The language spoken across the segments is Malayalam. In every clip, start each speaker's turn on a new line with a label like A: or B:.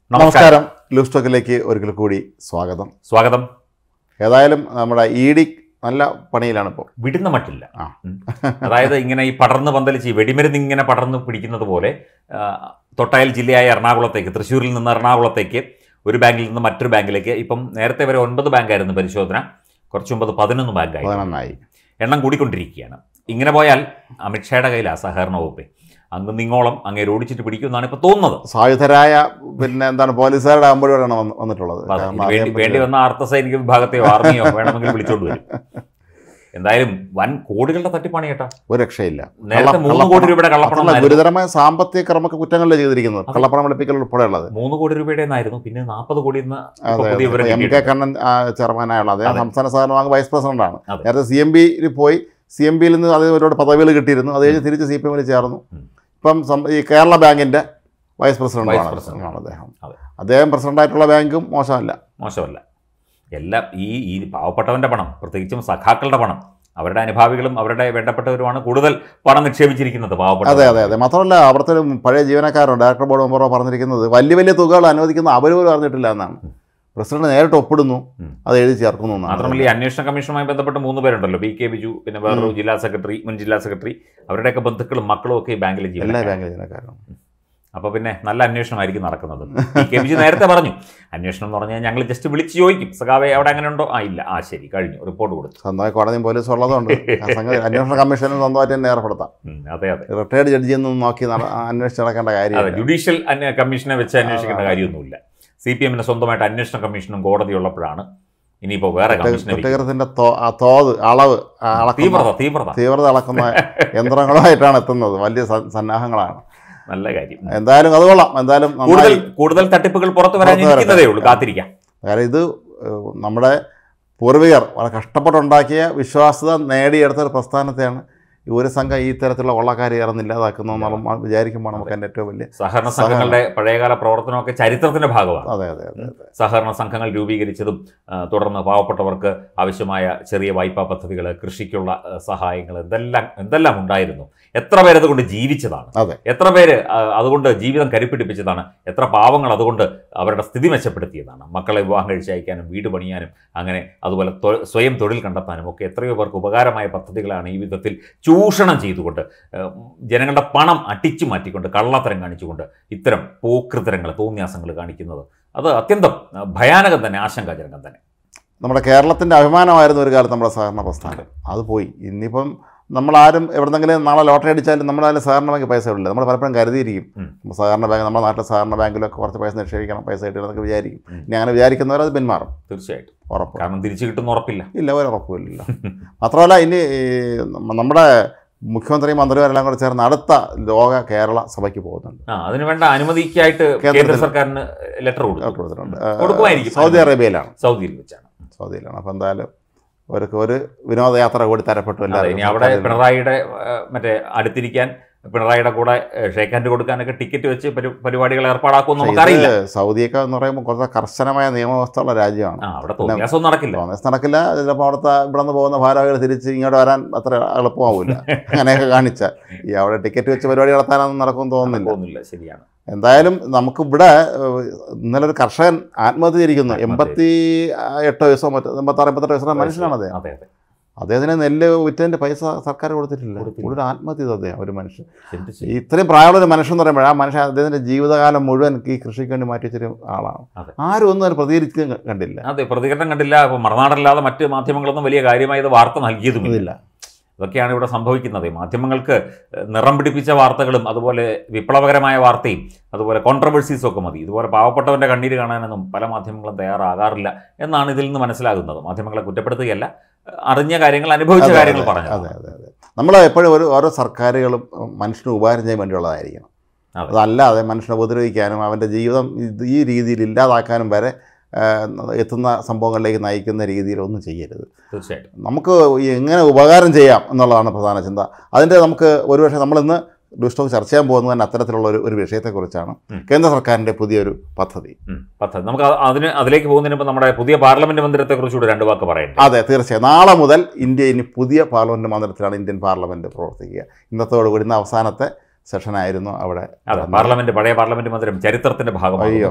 A: നമസ്കാരം ലൂസ് ടോക്കിലേക്ക് ഒരിക്കൽ കൂടി സ്വാഗതം
B: സ്വാഗതം
A: ഏതായാലും നമ്മുടെ ഇ ഡി നല്ല പണിയിലാണ് ഇപ്പോൾ
B: വിടുന്ന മട്ടില്ല
A: ആ.
B: ഉം. അതായത് ഇങ്ങനെ ഈ പടർന്ന് പന്തലിച്ച് ഈ വെടിമരുന്ന് ഇങ്ങനെ പടർന്ന് പിടിക്കുന്നത് പോലെ ആ, തൊട്ടയൽ ജില്ലയായ എറണാകുളത്തേക്ക് തൃശ്ശൂരിൽ നിന്ന് എറണാകുളത്തേക്ക് ഒരു ബാങ്കിൽ നിന്ന് മറ്റൊരു ബാങ്കിലേക്ക് ഇപ്പം നേരത്തെ വരെ ഒൻപത് ബാങ്കായിരുന്നു പരിശോധന കുറച്ച് മുമ്പ് അത് പതിനൊന്ന് ബാങ്കായി
A: പതിനൊന്നായി
B: എണ്ണം കൂടിക്കൊണ്ടിരിക്കുകയാണ് ഇങ്ങനെ പോയാൽ അമിത്ഷായുടെ കയ്യിലാണ് സഹകരണ വകുപ്പ് അങ്ങ് നിങ്ങോളം അങ്ങേ ഓടിച്ചിട്ട് പിടിക്കുമെന്നാണ് ഇപ്പോൾ തോന്നുന്നത്
A: സായുധരായ പിന്നെ എന്താണ് പോലീസുകാരുടെ ആകുമ്പോഴാണ് വന്ന് വന്നിട്ടുള്ളത്
B: അപ്പൊ അത്
A: കാരണം
B: ഇതിന് വേണ്ടി
A: അറിയാൻ
B: വേണ്ടി
A: പറ്റില്ല.
B: വന്ന അർദ്ധസൈനിക വിഭാഗത്തെയോ ആർമിയോ വേണമെങ്കിൽ വിളിച്ചോണ്ട് വരും എന്തായാലും വൻ കോടികളുടെ തട്ടിപ്പാണ് കേട്ടോ
A: ഒരു രക്ഷയില്ല
B: നേരത്തെ
A: കള്ള-
B: മൂന്ന് കോടി
A: കള്ളപ്പണം-
B: രൂപയുടെ കള്ളപ്പണം
A: മാത്രമല്ല,
B: ആയിരുന്നു.
A: ഗുരുതരമായ സാമ്പത്തിക ക്രമ കുറ്റങ്ങളിലാണ് ചെയ്തിരിക്കുന്നത് കള്ളപ്പണം വെളുപ്പിക്കൽ ഉൾപ്പെടെയുള്ളത്
B: മൂന്ന് കോടി രൂപയുടെ ആയിരുന്നു പിന്നെ നാൽപ്പത് കോടി ഇന്ന് ഇപ്പൊ
A: അതെ
B: പുതിയ വിവരം
A: എം കെ
B: കിട്ടിയിട്ടുണ്ട്.
A: കണ്ണൻ ആ, ചെയർമാനായുള്ള അദ്ദേഹം
B: അതെ.
A: സംസ്ഥാന സഹകരണ ബാങ്ക് വൈസ് പ്രസിഡന്റാണ്
B: അതെ.
A: നേരത്തെ സി എം ബിയിൽ പോയി സി എം ബിയിൽ നിന്ന് അത് ഒരുപാട് പദവികൾ കിട്ടിയിരുന്നു അത് കഴിഞ്ഞ് തിരിച്ച് സി പി എമ്മിൽ ചേർന്നു
B: ഉം.
A: ഇപ്പം സം- ഈ കേരള ബാങ്കിന്റെ വൈസ് പ്രസിഡന്റാണ്
B: പ്രസിഡന്റ്.
A: ആണ് അദ്ദേഹം
B: അതെ.
A: അദ്ദേഹം പ്രസിഡന്റായിട്ടുള്ള ബാങ്കും മോശമല്ല
B: മോശമല്ല എല്ലാം ഈ ഈ പാവപ്പെട്ടവന്റെ പണം പ്രത്യേകിച്ചും സഖാക്കളുടെ പണം അവരുടെ അനുഭാവികളും അവരുടെ വേണ്ടപ്പെട്ടവരുമാണ് കൂടുതൽ പണം നിക്ഷേപിച്ചിരിക്കുന്നത് പാവപ്പെട്ട
A: അതെ അതെ അതെ മാത്രമല്ല അവിടുത്തെ ഒരു പഴയ ജീവനക്കാരുണ്ട് ഡയറക്ടർ ബോർഡ് മെമ്പറോ പറഞ്ഞിരിക്കുന്നത് വലിയ വലിയ തുകകൾ അനുവദിക്കുന്ന അവർ പോലും അറിഞ്ഞിട്ടില്ല എന്നാണ് പ്രസിഡന്റ് നേരിട്ട് ഒപ്പിടുന്നു
B: ഉം.
A: അത് എഴുതി ചേർക്കുന്നു എന്നാണ്
B: മാത്രമല്ല ഈ അന്വേഷണ കമ്മീഷനുമായി ബന്ധപ്പെട്ട് മൂന്ന് പേരുണ്ടല്ലോ പി കെ ബിജു പിന്നെ വേറൊരു
A: ഉം.
B: ജില്ലാ സെക്രട്ടറി മുൻ ജില്ലാ സെക്രട്ടറി അവരുടെയൊക്കെ ബന്ധുക്കളും മക്കളും ഒക്കെ ഈ ബാങ്കിലെ
A: എല്ലാ
B: ജീവനക്കാരാണ്
A: ബാങ്ക് ജീവനക്കാരും
B: അപ്പോൾ പിന്നെ നല്ല അന്വേഷണമായിരിക്കും നടക്കുന്നത് പി കെ ബിജു നേരത്തെ പറഞ്ഞു അന്വേഷണം എന്ന് പറഞ്ഞാൽ ഞങ്ങൾ ജസ്റ്റ് വിളിച്ച് ചോദിക്കും സഖാവെ അവിടെ അങ്ങനെ ഉണ്ടോ ആ ഇല്ല ആ ശരി കഴിഞ്ഞു റിപ്പോർട്ട് കൊടുത്തു
A: സ്വന്തമായി കോടതിയും പോലീസും ഉള്ളതുകൊണ്ട് ആ സംഗതി അന്വേഷണ കമ്മീഷനും സ്വന്തമായിട്ട് തന്നെ ഏർപ്പെടുത്താം
B: ഉം, അതെ അതെ
A: റിട്ടയർഡ് ജഡ്ജിയൊന്നും നോക്കി നട- അന്വേഷിച്ച് നടക്കേണ്ട
B: അതെ
A: കാര്യമില്ല
B: ജുഡീഷ്യൽ അന്വേ- കമ്മീഷനെ വെച്ച് അന്വേഷിക്കേണ്ട
A: അതെ.
B: കാര്യമൊന്നുമില്ല സി പി എമ്മിന് സ്വന്തമായിട്ട് അന്വേഷണ കമ്മീഷനും കോടതിയുള്ളപ്പോഴാണ് ഇനിയിപ്പോൾ വേറെ കമ്മീഷനെ വെക്കുന്നത്.
A: കുറ്റകൃത്യത്തിന്റെ തോ- ആ തോത് അളവ് ആ അളക്കുന്ന
B: തീവ്രത തീവ്രത
A: തീവ്രത അളക്കുന്ന യന്ത്രങ്ങളുമായിട്ടാണ് എത്തുന്നത് വലിയ സ- സന്നാഹങ്ങളാണ്
B: നല്ല കാര്യം
A: എന്തായാലും അത് കൊള്ളാം എന്തായാലും
B: കൂടുതൽ
A: നന്നായി
B: കൂടുതൽ തട്ടിപ്പുകൾ പുറത്തു വരാൻ
A: പുറത്ത് വരട്ടെ.
B: ഇരിക്കുന്നതേ ഉള്ളൂ കാത്തിരിക്കാം
A: കാരണം ഇത് ഏഹ്, നമ്മുടെ പൂർവികർ വളരെ കഷ്ടപ്പെട്ടുണ്ടാക്കിയ വിശ്വാസ്യത നേടിയെടുത്ത ഒരു പ്രസ്ഥാനത്തെയാണ് ഈ ഒരു സംഘം ഈ തരത്തിലുള്ള ഉള്ളക്കാരി ഇറന്ന് ഇല്ലാതാക്കുന്നു എന്നുള്ള വിചാരിക്കുമ്പോൾ നമുക്ക് എൻ്റെ ഏറ്റവും വലിയ
B: സഹകരണ സംഘങ്ങളുടെ പഴയകാല പ്രവർത്തനമൊക്കെ ചരിത്രത്തിന്റെ ഭാഗമാണ്
A: അതെ അതെ അതെ അതെ
B: സഹകരണ സംഘങ്ങൾ രൂപീകരിച്ചതും ആ, തുടർന്ന് പാവപ്പെട്ടവർക്ക് ആവശ്യമായ ചെറിയ വായ്പാ പദ്ധതികൾ കൃഷിക്കുള്ള ആ, സഹായങ്ങൾ എന്തെല്ലാം എന്തെല്ലാം ഉണ്ടായിരുന്നു എത്ര പേര് അതുകൊണ്ട് ജീവിച്ചതാണ്
A: അതെ.
B: എത്ര പേര് ആ, അതുകൊണ്ട് ജീവിതം കരുപ്പിടിപ്പിച്ചതാണ് എത്ര പാവങ്ങൾ അതുകൊണ്ട് അവരുടെ സ്ഥിതി മെച്ചപ്പെടുത്തിയതാണ് മക്കളെ വിവാഹം കഴിച്ചയക്കാനും വീട് പണിയാനും അങ്ങനെ അതുപോലെ തൊ- സ്വയം തൊഴിൽ കണ്ടെത്താനും ഒക്കെ എത്രയോ പേർക്ക് ഉപകാരമായ പദ്ധതികളാണ് ഈ വിധത്തിൽ ചൂഷണം ചെയ്തുകൊണ്ട് ആ, ജനങ്ങളുടെ പണം അടിച്ചു മാറ്റിക്കൊണ്ട് കള്ളത്തരം കാണിച്ചുകൊണ്ട് ഇത്തരം പോക്കൃതരങ്ങൾ തോന്നിയാസങ്ങൾ കാണിക്കുന്നത് അത് അത്യന്തം ആ, ഭയാനകം തന്നെ ആശങ്കാജനകം തന്നെ
A: നമ്മുടെ കേരളത്തിൻ്റെ അഭിമാനമായിരുന്നു ഒരു കാലത്ത് നമ്മുടെ സഹകരണ പ്രസ്ഥാനം അത് പോയി ഇന്നിപ്പം നമ്മളാരും എവിടെന്നെങ്കിലും നാളെ ലോട്ടറി അടിച്ചാലും നമ്മളതിൽ സഹകരണ ബാങ്ക് പൈസ ഇല്ല നമ്മൾ പലപ്പോഴും കരുതിയിരിക്കും
B: ഉം.
A: നമ്മൾ സഹകരണ ബാങ്ക് നമ്മുടെ നാട്ടിലെ സഹകരണ ബാങ്കിലൊക്കെ കുറച്ച് പൈസ നിക്ഷേപിക്കണം പൈസ കിട്ടണമെന്നൊക്കെ വിചാരിക്കും
B: ഉം.
A: ഇനി അങ്ങനെ വിചാരിക്കുന്നവർ അത് പിന്മാറും
B: തീർച്ചയായിട്ടും
A: ഉറപ്പ്
B: കാരണം തിരിച്ചു കിട്ടുന്ന ഉറപ്പില്ല
A: ഇല്ല ഒരു ഉറപ്പുമില്ല മാത്രമല്ല ഇനി ഈ നമ്മ- നമ്മുടെ മുഖ്യമന്ത്രിയും മന്ത്രിമാരെല്ലാം കൂടെ ചേർന്ന് അടുത്ത ലോക കേരള സഭയ്ക്ക് പോകുന്നുണ്ട്
B: ആ അതിന് വേണ്ട അനുമതിക്കായിട്ട്
A: കേന്ദ്രത്തിൽ-
B: കേന്ദ്ര സർക്കാരിന് ലെറ്റർ കൊടുത്തു
A: കൊടുത്തിട്ടുണ്ട്
B: കൊടുക്കുമായിരിക്കും.
A: സൗദി അറേബ്യയിലാണ്
B: സൗദിയിൽ വെച്ചാണ്
A: സൗദിയിലാണ് അപ്പോൾ എന്തായാലും അവർക്ക് ഒരു വിനോദയാത്ര കൂടി തരപ്പെട്ടു
B: അതെ
A: എല്ലാവരും
B: ഇനി അവിടെ പിണറായിയുടെ ആ, മറ്റേ അടുത്തിരിക്കാൻ പിണറായിയുടെ കൂടെ ഷേക്ക് ഹാൻഡ് കൊടുക്കാനൊക്കെ ടിക്കറ്റ് വെച്ച് പരി- പരിപാടികൾ ഏർപ്പാടാക്കുമെന്ന്
A: പക്ഷേ
B: നമുക്കറിയില്ല
A: ഇത് സൗദിയൊക്കെ എന്ന് പറയുമ്പോൾ കുറച്ച് കർശനമായ നിയമവ്യവസ്ഥയുള്ള രാജ്യമാണ്
B: ആ അവിടെ തോന്നിയാസം നടക്കില്ല
A: തോമസ് നടക്കില്ല ചിലപ്പോൾ അവിടുത്തെ ഇവിടെ നിന്ന് പോകുന്ന ഭാരവാഹികൾ തിരിച്ച് ഇങ്ങോട്ട് വരാൻ അത്ര എളുപ്പമാവില്ല അങ്ങനെയൊക്കെ കാണിച്ചാൽ ഈ അവിടെ ടിക്കറ്റ് വെച്ച് പരിപാടി നടത്താനൊന്നും നടക്കുമെന്ന് തോന്നുന്നില്ല
B: തോന്നുന്നില്ല ശരിയാണ്
A: എന്തായാലും നമുക്ക് ഇവിടെ ഏഹ്, ഇന്നലെ ഒരു കർഷകൻ ആത്മഹത്യ ചെയ്തിരിക്കുന്നു
B: ആത്മഹത്യ
A: എൺപത്തി എട്ട് വയസ്സോ മറ്റോ എൺപത്താറ് എൺപത്തെട്ട് വയസ്സുള്ള മനുഷ്യനാണ് അദ്ദേഹം
B: അതെ അതെ
A: അദ്ദേഹത്തിന് നെല്ല് വിറ്റതിൻ്റെ പൈസ സർക്കാർ കൊടുത്തിട്ടില്ല
B: കൊടുത്തില്ല.
A: കൂടുതൽ ആത്മഹത്യ ചെയ്തു അദ്ദേഹം ഒരു മനുഷ്യൻ
B: എന്ത്
A: ഈ
B: ചെയ്യും?
A: ഇത്രയും പ്രായമുള്ള ഒരു മനുഷ്യൻ എന്ന് പറയുമ്പോൾ ആ മനുഷ്യൻ അദ്ദേഹത്തിൻ്റെ ജീവിതകാലം മുഴുവൻ ഈ കൃഷിക്ക് വേണ്ടി മാറ്റി വെച്ചൊരു ആളാണ്
B: അതെ.
A: ആരും ഒന്നും അതിന് പ്രതികരിക്കുക കണ്ടില്ല
B: അതെ പ്രതികരണം കണ്ടില്ല അപ്പോൾ മറുനാടല്ലാതെ മറ്റ് മാധ്യമങ്ങളൊന്നും വലിയ കാര്യമായി ഇത് വാർത്ത നൽകിയതുമില്ല
A: ഇതില്ല
B: ഇതൊക്കെയാണ് ഇവിടെ സംഭവിക്കുന്നത് മാധ്യമങ്ങൾക്ക് ഏഹ്, നിറം പിടിപ്പിച്ച വാർത്തകളും അതുപോലെ വിപ്ലവകരമായ വാർത്തയും അതുപോലെ കോൺട്രവേഴ്സീസും ഒക്കെ മതി ഇതുപോലെ പാവപ്പെട്ടവൻ്റെ കണ്ണീര് കാണാനൊന്നും പല മാധ്യമങ്ങളും തയ്യാറാകാറില്ല എന്നാണ് ഇതിൽ നിന്ന് മനസ്സിലാകുന്നത് മാധ്യമങ്ങളെ കുറ്റപ്പെടുത്തുകയല്ല ഏഹ്, അറിഞ്ഞ കാര്യങ്ങൾ അനുഭവിച്ച
A: അതെ,
B: കാര്യങ്ങൾ
A: അതെ,
B: പറഞ്ഞു
A: അതെ അതെ അതെ നമ്മൾ എപ്പോഴും ഒരു ഓരോ സർക്കാരുകളും ഉം, മനുഷ്യന് ഉപകാരം ചെയ്യാൻ വേണ്ടിയുള്ളതായിരിക്കണം
B: അതെ.
A: അതല്ലാതെ മനുഷ്യനെ ഉപദ്രവിക്കാനും അവൻ്റെ ജീവിതം ഇത് ഈ രീതിയിൽ ഇല്ലാതാക്കാനും വരെ ആ, എത്തുന്ന സംഭവങ്ങളിലേക്ക് നയിക്കുന്ന രീതിയിലൊന്നും ചെയ്യരുത്
B: തീർച്ചയായിട്ടും
A: നമുക്ക് ഈ എങ്ങനെ ഉപകാരം ചെയ്യാം എന്നുള്ളതാണ് പ്രധാന ചിന്ത അതിൻ്റെ നമുക്ക് ഒരുപക്ഷെ നമ്മളിന്ന് ഡുസ്റ്റോക്ക് ചർച്ച ചെയ്യാൻ പോകുന്നത് തന്നെ അത്തരത്തിലുള്ള ഒരു ഒരു വിഷയത്തെക്കുറിച്ചാണ്
B: ഉം.
A: കേന്ദ്ര സർക്കാരിൻ്റെ പുതിയൊരു പദ്ധതി
B: ഉം, പദ്ധതി നമുക്ക് അത് അതിന് അതിലേക്ക് പോകുന്നതിന് മുമ്പ് നമ്മുടെ പുതിയ പാർലമെന്റ് മന്ദിരത്തെക്കുറിച്ചുകൂടെ രണ്ട് വാക്ക് പറയണ്ടേ
A: അതെ തീർച്ചയായും നാളെ മുതൽ ഇന്ത്യ ഇനി പുതിയ പാർലമെൻറ്റ് മന്ദിരത്തിലാണ് ഇന്ത്യൻ പാർലമെൻറ്റ് പ്രവർത്തിക്കുക ഇന്നത്തോടുകൂടി ഇന്ന് അവസാനത്തെ സെഷനായിരുന്നു അവിടെ
B: അതെ പാർലമെന്റ് പഴയ പാർലമെന്റ് മന്ദിരം ചരിത്രത്തിന്റെ ഭാഗമായി
A: അയ്യോ.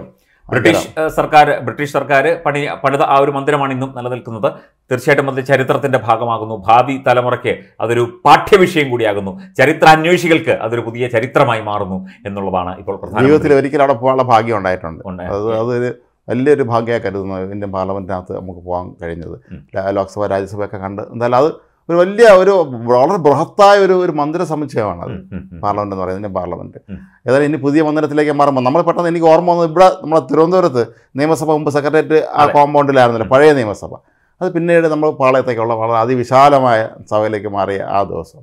B: ബ്രിട്ടീഷ് ഏഹ്, സർക്കാർ ബ്രിട്ടീഷ് സർക്കാർ പണി പണിത ആ ഒരു മന്ദിരമാണ് ഇന്നും നിലനിൽക്കുന്നത് തീർച്ചയായിട്ടും അത് ചരിത്രത്തിന്റെ ഭാഗമാകുന്നു ഭാവി തലമുറയ്ക്ക് അതൊരു പാഠ്യവിഷയം കൂടിയാകുന്നു ചരിത്രാന്വേഷികൾക്ക് അതൊരു പുതിയ ചരിത്രമായി മാറുന്നു എന്നുള്ളതാണ് ഇപ്പോൾ
A: ജീവിതത്തിൽ
B: പ്രധാനമന്ത്രി
A: ഒരിക്കലും അവിടെ പോകാനുള്ള ഭാഗ്യം ഉണ്ടായിട്ടുണ്ട്
B: ഉണ്ടായത്.
A: അത് അതൊരു വലിയൊരു ഭാഗ്യമായി കരുതുന്നു ഇന്ത്യൻ പാർലമെൻറ്റിനകത്ത് നമുക്ക് പോകാൻ കഴിഞ്ഞത്
B: ഉം.
A: ല- ലോക്സഭ രാജ്യസഭയൊക്കെ കണ്ട് എന്തായാലും അത് ഒരു വലിയ ഒരു വളരെ ബൃഹത്തായ ഒരു ഒരു മന്ദിര സമുച്ചയമാണ് അത്
B: ഉം, ഉം, ഉം.
A: പാർലമെന്റ് എന്ന് പറയുന്നത് ഇന്ത്യൻ പാർലമെന്റ്
B: ഉം.
A: ഏതായാലും ഇനി പുതിയ മന്ദിരത്തിലേക്ക് മാറുമ്പോൾ നമ്മൾ പെട്ടെന്ന് എനിക്ക് ഓർമ്മ വന്നത് ഇവിടെ നമ്മുടെ തിരുവനന്തപുരത്ത് നിയമസഭ മുമ്പ് സെക്രട്ടേറിയറ്റ് ആ
B: അതെ.
A: കോമ്പൗണ്ടിലായിരുന്നല്ലോ പഴയ നിയമസഭ അത് പിന്നീട് നമ്മൾ പാളയത്തേക്കുള്ള വളരെ അതിവിശാലമായ സഭയിലേക്ക് മാറിയ ആ ദിവസം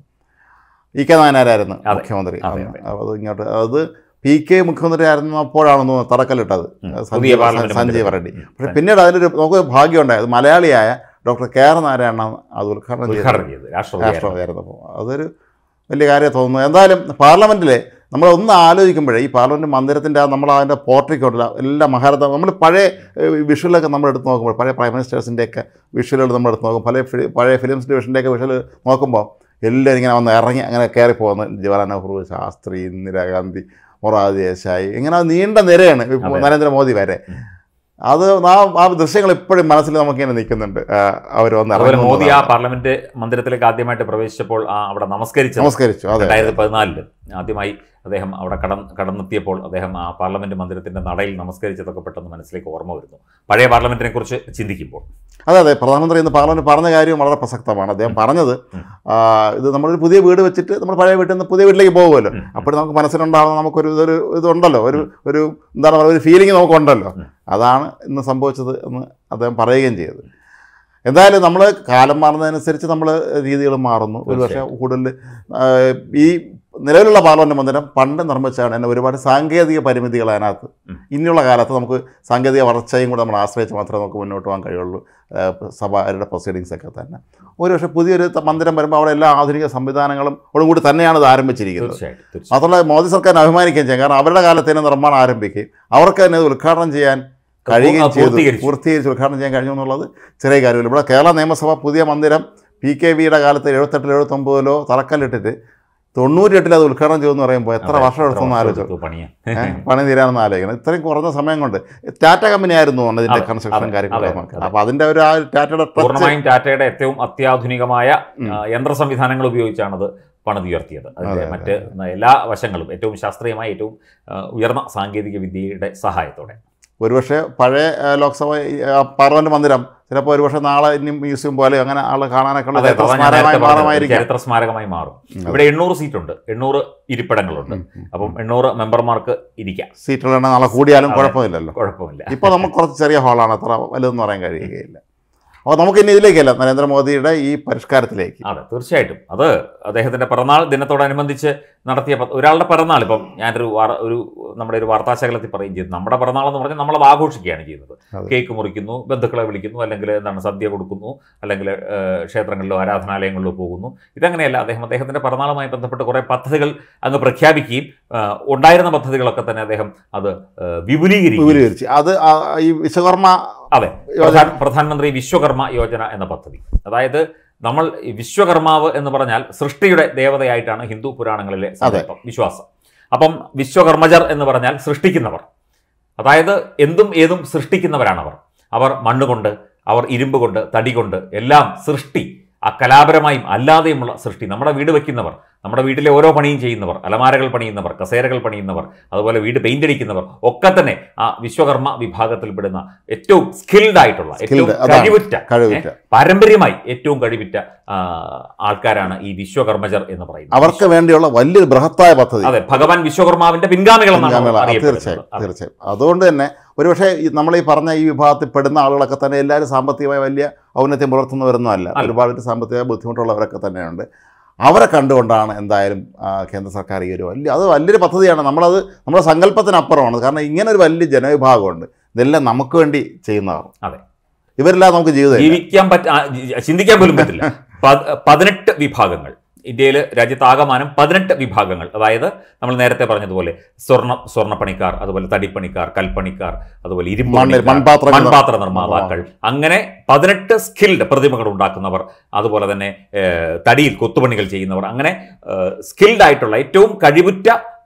A: ഇ കെ നായനാരായിരുന്നു
B: അതെ.
A: മുഖ്യമന്ത്രി
B: അതെ,
A: അന്ന്. അത് ഇങ്ങോട്ട് അത് പി കെ മുഖ്യമന്ത്രി ആയിരുന്നപ്പോഴാണെന്ന് തോന്നുന്നു തറക്കല്ലിട്ടത്
B: ഉം. പുതിയ
A: സഞ്ജീവ
B: പാർലമെന്റ്
A: സഞ്ജീവ
B: മന്ദിരം.
A: റെഡ്ഡി
B: ഉം.
A: പക്ഷെ പിന്നീട് അതിലൊരു നമുക്ക് ഭാഗ്യമുണ്ടായത് മലയാളിയായ ഡോക്ടർ കെ ആർ നാരായണ അത് ഉദ്ഘാടനം ചെയ്തത്
B: ഉദ്ഘാടനം ചെയ്തത് രാഷ്ട്രപതി
A: രാഷ്ട്രപതിയായിരുന്നപ്പോൾ അതൊരു വലിയ കാര്യം തോന്നുന്നു എന്തായാലും പാർലമെൻറ്റിൽ നമ്മൾ ഒന്ന് ആലോചിക്കുമ്പോഴേ ഈ പാർലമെൻറ്റ് മന്ദിരത്തിൻ്റെ ആ നമ്മൾ അതിൻ്റെ പോർട്രേറ്റ് ഉണ്ടല്ലോ എല്ലാ മഹാരഥ നമ്മൾ പഴയ വിഷ്വലൊക്കെ നമ്മൾ എടുത്ത് നോക്കുമ്പോൾ പഴയ പ്രൈം മിനിസ്റ്റേഴ്സിൻ്റെയൊക്കെ വിഷ്വലുകൾ നമ്മൾ എടുത്ത് നോക്കും പല ഫി- പഴയ ഫിലിംസ് ഡിവിഷൻ്റെയൊക്കെ വിഷ്വൽ നോക്കുമ്പോൾ എല്ലാവരും ഇങ്ങനെ വന്ന് ഇറങ്ങി അങ്ങനെ കയറി പോകുന്നു ജവഹർലാൽ നെഹ്റു ശാസ്ത്രി ഇന്ദിരാഗാന്ധി മൊറാദി ദേശായി ഇങ്ങനെ അത് നീണ്ട നിരയാണ് ഇപ്പോൾ
B: അതെ.
A: നരേന്ദ്രമോദി വരെ
B: ഉം.
A: അത് ആ ആ ദൃശ്യങ്ങൾ ഇപ്പോഴും മനസ്സിൽ നമുക്കിങ്ങനെ നിൽക്കുന്നുണ്ട് അവർ വന്ന്
B: അതുപോലെ
A: ഇറങ്ങുന്നു
B: മോദി ആ
A: എന്നതാണ്.
B: പാർലമെന്റ് മന്ദിരത്തിലേക്ക് ആദ്യമായിട്ട് പ്രവേശിച്ചപ്പോൾ ആ അവിടെ നമസ്കരിച്ചത്
A: നമസ്കരിച്ചു അതെ
B: രണ്ടായിരത്തി പതിനാലില് ആദ്യമായി അദ്ദേഹം അവിടെ കട കടന്നെത്തിയപ്പോൾ അദ്ദേഹം ആ പാർലമെന്റ് മന്ദിരത്തിന്റെ നടയിൽ നമസ്കരിച്ചതൊക്കെ പെട്ടെന്ന് മനസ്സിലേക്ക് ഓർമ്മ വരുന്നു പഴയ പാർലമെന്റിനെ കുറിച്ച് ചിന്തിക്കുമ്പോൾ
A: അതെ അതെ പ്രധാനമന്ത്രി ഇന്ന് പാർലമെന്റ് പറഞ്ഞ കാര്യം വളരെ പ്രസക്തമാണ് അദ്ദേഹം പറഞ്ഞത്
B: ഉം.
A: ആ, ഇത് നമ്മളൊരു പുതിയ വീട് വെച്ചിട്ട് നമ്മൾ പഴയ വീട്ടിൽ നിന്ന് പുതിയ വീട്ടിലേക്ക് പോകുമല്ലോ
B: ഉം.
A: അപ്പോൾ നമുക്ക് മനസ്സിലുണ്ടാകുന്ന നമുക്കൊരു ഇതൊരു ഇതുണ്ടല്ലോ ഒരു ഒരു എന്താണ് പറയുക ഒരു ഫീലിംഗ് നമുക്കുണ്ടല്ലോ
B: ഉം.
A: അതാണ് ഇന്ന് സംഭവിച്ചത് എന്ന് അദ്ദേഹം പറയുകയും ചെയ്തത് എന്തായാലും നമ്മൾ കാലം മാറുന്നതനുസരിച്ച് നമ്മൾ രീതികൾ മാറുന്നു ഒരു പക്ഷേ കൂടുതൽ ആ, ഈ നിലവിലുള്ള പാർലമെന്റ് മന്ദിരം പണ്ട് നിർമ്മിച്ചാണ് തന്നെ ഒരുപാട് സാങ്കേതിക പരിമിതികൾ അതിനകത്ത്
B: ഉം.
A: ഇനിയുള്ള കാലത്ത് നമുക്ക് സാങ്കേതിക വളർച്ചയും കൂടെ നമ്മൾ ആശ്രയിച്ച് മാത്രമേ നമുക്ക് മുന്നോട്ട് പോകാൻ കഴിയുള്ളൂ ആ, സഭയുടെ പ്രൊസീഡിങ്സ് ഒക്കെ തന്നെ ഒരു പക്ഷേ പുതിയൊരു ത- മന്ദിരം വരുമ്പോൾ അവിടെ എല്ലാ ആധുനിക സംവിധാനങ്ങളും ഓടും കൂടി തന്നെയാണ് ഇത് ആരംഭിച്ചിരിക്കുന്നത്
B: തീർച്ചയായിട്ടും തീർച്ചയായിട്ടും
A: മാത്രമല്ല മോദി സർക്കാരിന് അഭിമാനിക്കുകയും ചെയ്യാം കാരണം അവരുടെ കാലത്ത് തന്നെ നിർമ്മാണം ആരംഭിക്കുകയും അവർക്ക് തന്നെ ഇത് ഉദ്ഘാടനം ചെയ്യാൻ കഴിയുകയും ചെയ്തു
B: പൂർത്തീകരിച്ചു.
A: പൂർത്തീകരിച്ച് ഉദ്ഘാടനം ചെയ്യാൻ കഴിഞ്ഞു എന്നുള്ളത് ചെറിയ കാര്യമില്ല ഇവിടെ കേരള നിയമസഭ പുതിയ മന്ദിരം പി കെ വിയുടെ കാലത്ത് എഴുപത്തെട്ടിൽ എഴുപത്തൊമ്പതിലോ തറക്കല്ലിട്ടിട്ട് തൊണ്ണൂറ്റെട്ടിൽ അത് ഉദ്ഘാടനം ചെയ്യുമെന്ന് പറയുമ്പോൾ എത്ര
B: അതെ,
A: വർഷം എടുത്തെന്ന്
B: വർഷം
A: ആലോചിച്ചു
B: എടുത്തു പണിയാൻ
A: ഏ, പണി തീരാണെന്ന് ആലോചിക്കണം ഇത്രയും കുറഞ്ഞ സമയം കൊണ്ട് ടാറ്റ കമ്പനി ആയിരുന്നു തോന്നുന്നു ഇതിന്റെ
B: അതെ,
A: കൺസ്ട്രക്ഷൻ
B: അതെ,
A: കാര്യങ്ങളൊക്കെ
B: അതെ,
A: നോക്കുന്നത്
B: അതെ.
A: അപ്പോൾ അതിന്റെ ഒരു ആ ടാറ്റയുടെ ടച്ച്
B: പൂർണ്ണമായും ടാറ്റയുടെ ഏറ്റവും അത്യാധുനികമായ
A: ഉം.
B: ആ, യന്ത്ര സംവിധാനങ്ങൾ ഉപയോഗിച്ചാണത് പണിതുയർത്തിയത് അതിന്റെ
A: അതെ, അതെ,
B: മറ്റ് എല്ലാ വശങ്ങളും ഏറ്റവും ശാസ്ത്രീയമായ ഏറ്റവും ആ, ഉയർന്ന സാങ്കേതിക വിദ്യയുടെ സഹായത്തോടെ
A: ഒരുപക്ഷെ പഴയ ആ, ലോക്സഭ ഈ, ആ, പാർലമെന്റ് മന്ദിരം ചിലപ്പോൾ ഒരുപക്ഷെ നാളെ ഇനി മ്യൂസിയം പോലെ അങ്ങനെ ആൾ കാണാനൊക്കെ ഉള്ള
B: അതെ
A: ചരിത്ര
B: അതാണ് ഞാൻ നേരത്തെ
A: സ്മാരകമായി
B: പറഞ്ഞത്.
A: മാറുമായിരിക്കാം
B: ചരിത്ര സ്മാരകമായി മാറും
A: ഉം,
B: ഇവിടെ എണ്ണൂറ് സീറ്റുണ്ട് എണ്ണൂറ് ഇരിപ്പിടങ്ങളുണ്ട്
A: ഉം, ഉം.
B: അപ്പം എണ്ണൂറ് മെമ്പർമാർക്ക് ഇരിക്കാം
A: സീറ്റുകളുടെ നാളെ കൂടിയാലും
B: അതെ.
A: കുഴപ്പമില്ലല്ലോ
B: കുഴപ്പമില്ല
A: ഇപ്പോൾ നമുക്ക് കുറച്ച് ചെറിയ ഹാളാണ് അത്ര വലുതെന്ന് പറയാൻ കഴിയുകയില്ല അപ്പോൾ നമുക്ക് ഇനി ഇതിലേക്കല്ല നരേന്ദ്രമോദിയുടെ ഈ പരിഷ്കാരത്തിലേക്ക്
B: അതെ തീർച്ചയായിട്ടും അത് അദ്ദേഹത്തിന്റെ പിറന്നാൾ ദിനത്തോടനുബന്ധിച്ച് നടത്തിയ പ- ഒരാളുടെ പിറന്നാൾ ഇപ്പം ഞാനൊരു വാർ- ഒരു നമ്മുടെ ഒരു വാർത്താശകലത്തിൽ പറയും ചെയ്തു നമ്മുടെ പിറന്നാൾ എന്ന് പറഞ്ഞാൽ നമ്മളത് ആഘോഷിക്കുകയാണ് ചെയ്യുന്നത്
A: അതെ.
B: കേക്ക് മുറിക്കുന്നു ബന്ധുക്കളെ വിളിക്കുന്നു അല്ലെങ്കിൽ എന്താണ് സദ്യ കൊടുക്കുന്നു അല്ലെങ്കിൽ ഏഹ്, ക്ഷേത്രങ്ങളിലോ ആരാധനാലയങ്ങളിലോ പോകുന്നു ഇതങ്ങനെയല്ല അദ്ദേഹം അദ്ദേഹത്തിന്റെ പിറന്നാളുമായി ബന്ധപ്പെട്ട് കുറേ പദ്ധതികൾ അങ്ങ് പ്രഖ്യാപിക്കുകയും ഏഹ്, ഉണ്ടായിരുന്ന പദ്ധതികളൊക്കെ തന്നെ അദ്ദേഹം അത് ഏഹ്, വിപുലീകരിക്കുകയും
A: വിപുലീകരിച്ച് അത് ആ ഈ വിശ്വകർമ്മ
B: അതെ പ്രധാൻ പ്രധാനമന്ത്രി വിശ്വകർമ്മ യോജന എന്ന പദ്ധതി അതായത് നമ്മൾ ഈ വിശ്വകർമാവ് എന്ന് പറഞ്ഞാൽ സൃഷ്ടിയുടെ ദേവതയായിട്ടാണ് ഹിന്ദു പുരാണങ്ങളിലെ സങ്കല്പം വിശ്വാസം അപ്പം വിശ്വകർമ്മജർ എന്ന് പറഞ്ഞാൽ സൃഷ്ടിക്കുന്നവർ അതായത് എന്തും ഏതും സൃഷ്ടിക്കുന്നവരാണവർ അവർ മണ്ണുകൊണ്ട് അവർ ഇരുമ്പ് കൊണ്ട് തടി കൊണ്ട് എല്ലാം സൃഷ്ടി ആ കലാപരമായും അല്ലാതെയുമുള്ള സൃഷ്ടി നമ്മുടെ വീട് വയ്ക്കുന്നവർ നമ്മുടെ വീട്ടിലെ ഓരോ പണിയും ചെയ്യുന്നവർ അലമാരകൾ പണിയുന്നവർ കസേരകൾ പണിയുന്നവർ അതുപോലെ വീട് പെയിന്റ് അടിക്കുന്നവർ ഒക്കെ തന്നെ ആ വിശ്വകർമ്മ വിഭാഗത്തിൽപ്പെടുന്ന ഏറ്റവും സ്കിൽഡ് ആയിട്ടുള്ള ഏറ്റവും
A: Skilled, അതാണ്.
B: കഴിവുറ്റ
A: കഴിവുറ്റ
B: ഏ, പാരമ്പര്യമായി ഏറ്റവും കഴിവുറ്റ ആ, ആൾക്കാരാണ് ഈ വിശ്വകർമ്മജർ എന്ന് പറയുന്നത്
A: അവർക്ക് വേണ്ടിയുള്ള വലിയൊരു ബൃഹത്തായ പദ്ധതി
B: അതെ ഭഗവാൻ വിശ്വകർമാവിന്റെ പിൻഗാമികളെന്നാണ്
A: പിൻഗാമികളാണ്.
B: അറിയപ്പെടുന്നത്
A: തീർച്ചയായും
B: അതെ.
A: തീർച്ചയായും അതുകൊണ്ട് തന്നെ ഒരുപക്ഷെ ഈ നമ്മൾ ഈ പറഞ്ഞ ഈ വിഭാഗത്തിൽ പെടുന്ന ആളുകളൊക്കെ തന്നെ എല്ലാവരും സാമ്പത്തികമായി വലിയ ഔന്നത്യം പുലർത്തുന്നവരൊന്നുമല്ല
B: അല്ല.
A: ഒരുപാട് സാമ്പത്തിക ബുദ്ധിമുട്ടുള്ളവരൊക്കെ തന്നെയുണ്ട് അവരെ കണ്ടുകൊണ്ടാണ് എന്തായാലും ആ, കേന്ദ്ര സർക്കാർ ഈ ഒരു വലിയ അത് വലിയൊരു പദ്ധതിയാണ് നമ്മളത് നമ്മുടെ സങ്കല്പത്തിനപ്പുറമാണ് കാരണം ഇങ്ങനെ ഒരു വലിയ ജനവിഭാഗമുണ്ട് ഇതെല്ലാം നമുക്ക് വേണ്ടി ചെയ്യുന്നതാണ്
B: അതെ.
A: ഇവരെല്ലാം നമുക്ക് ജീവിതം
B: ജീവിക്കാൻ പറ്റ ആ, ജി- ചിന്തിക്കാൻ പോലും പറ്റില്ല പ- പതിനെട്ട് വിഭാഗങ്ങൾ ഇന്ത്യയിൽ രാജ്യത്താകമാനം പതിനെട്ട് വിഭാഗങ്ങൾ അതായത് നമ്മൾ നേരത്തെ പറഞ്ഞതുപോലെ സ്വർണ്ണ സ്വർണ്ണപ്പണിക്കാർ അതുപോലെ തടിപ്പണിക്കാർ കൽപ്പണിക്കാർ അതുപോലെ ഇരുമ്പ്
A: മണ്ണിൽ
B: പണിക്കാർ,
A: മൺപാത്രങ്ങൾ
B: മൺപാത്ര നിർമ്മാതാക്കൾ അങ്ങനെ പതിനെട്ട് സ്കിൽഡ് പ്രതിമകൾ ഉണ്ടാക്കുന്നവർ അതുപോലെ തന്നെ ഏഹ്, തടിയിൽ കൊത്തുപണികൾ ചെയ്യുന്നവർ അങ്ങനെ സ്കിൽഡ് ആയിട്ടുള്ള ഏറ്റവും കഴിവുറ്റ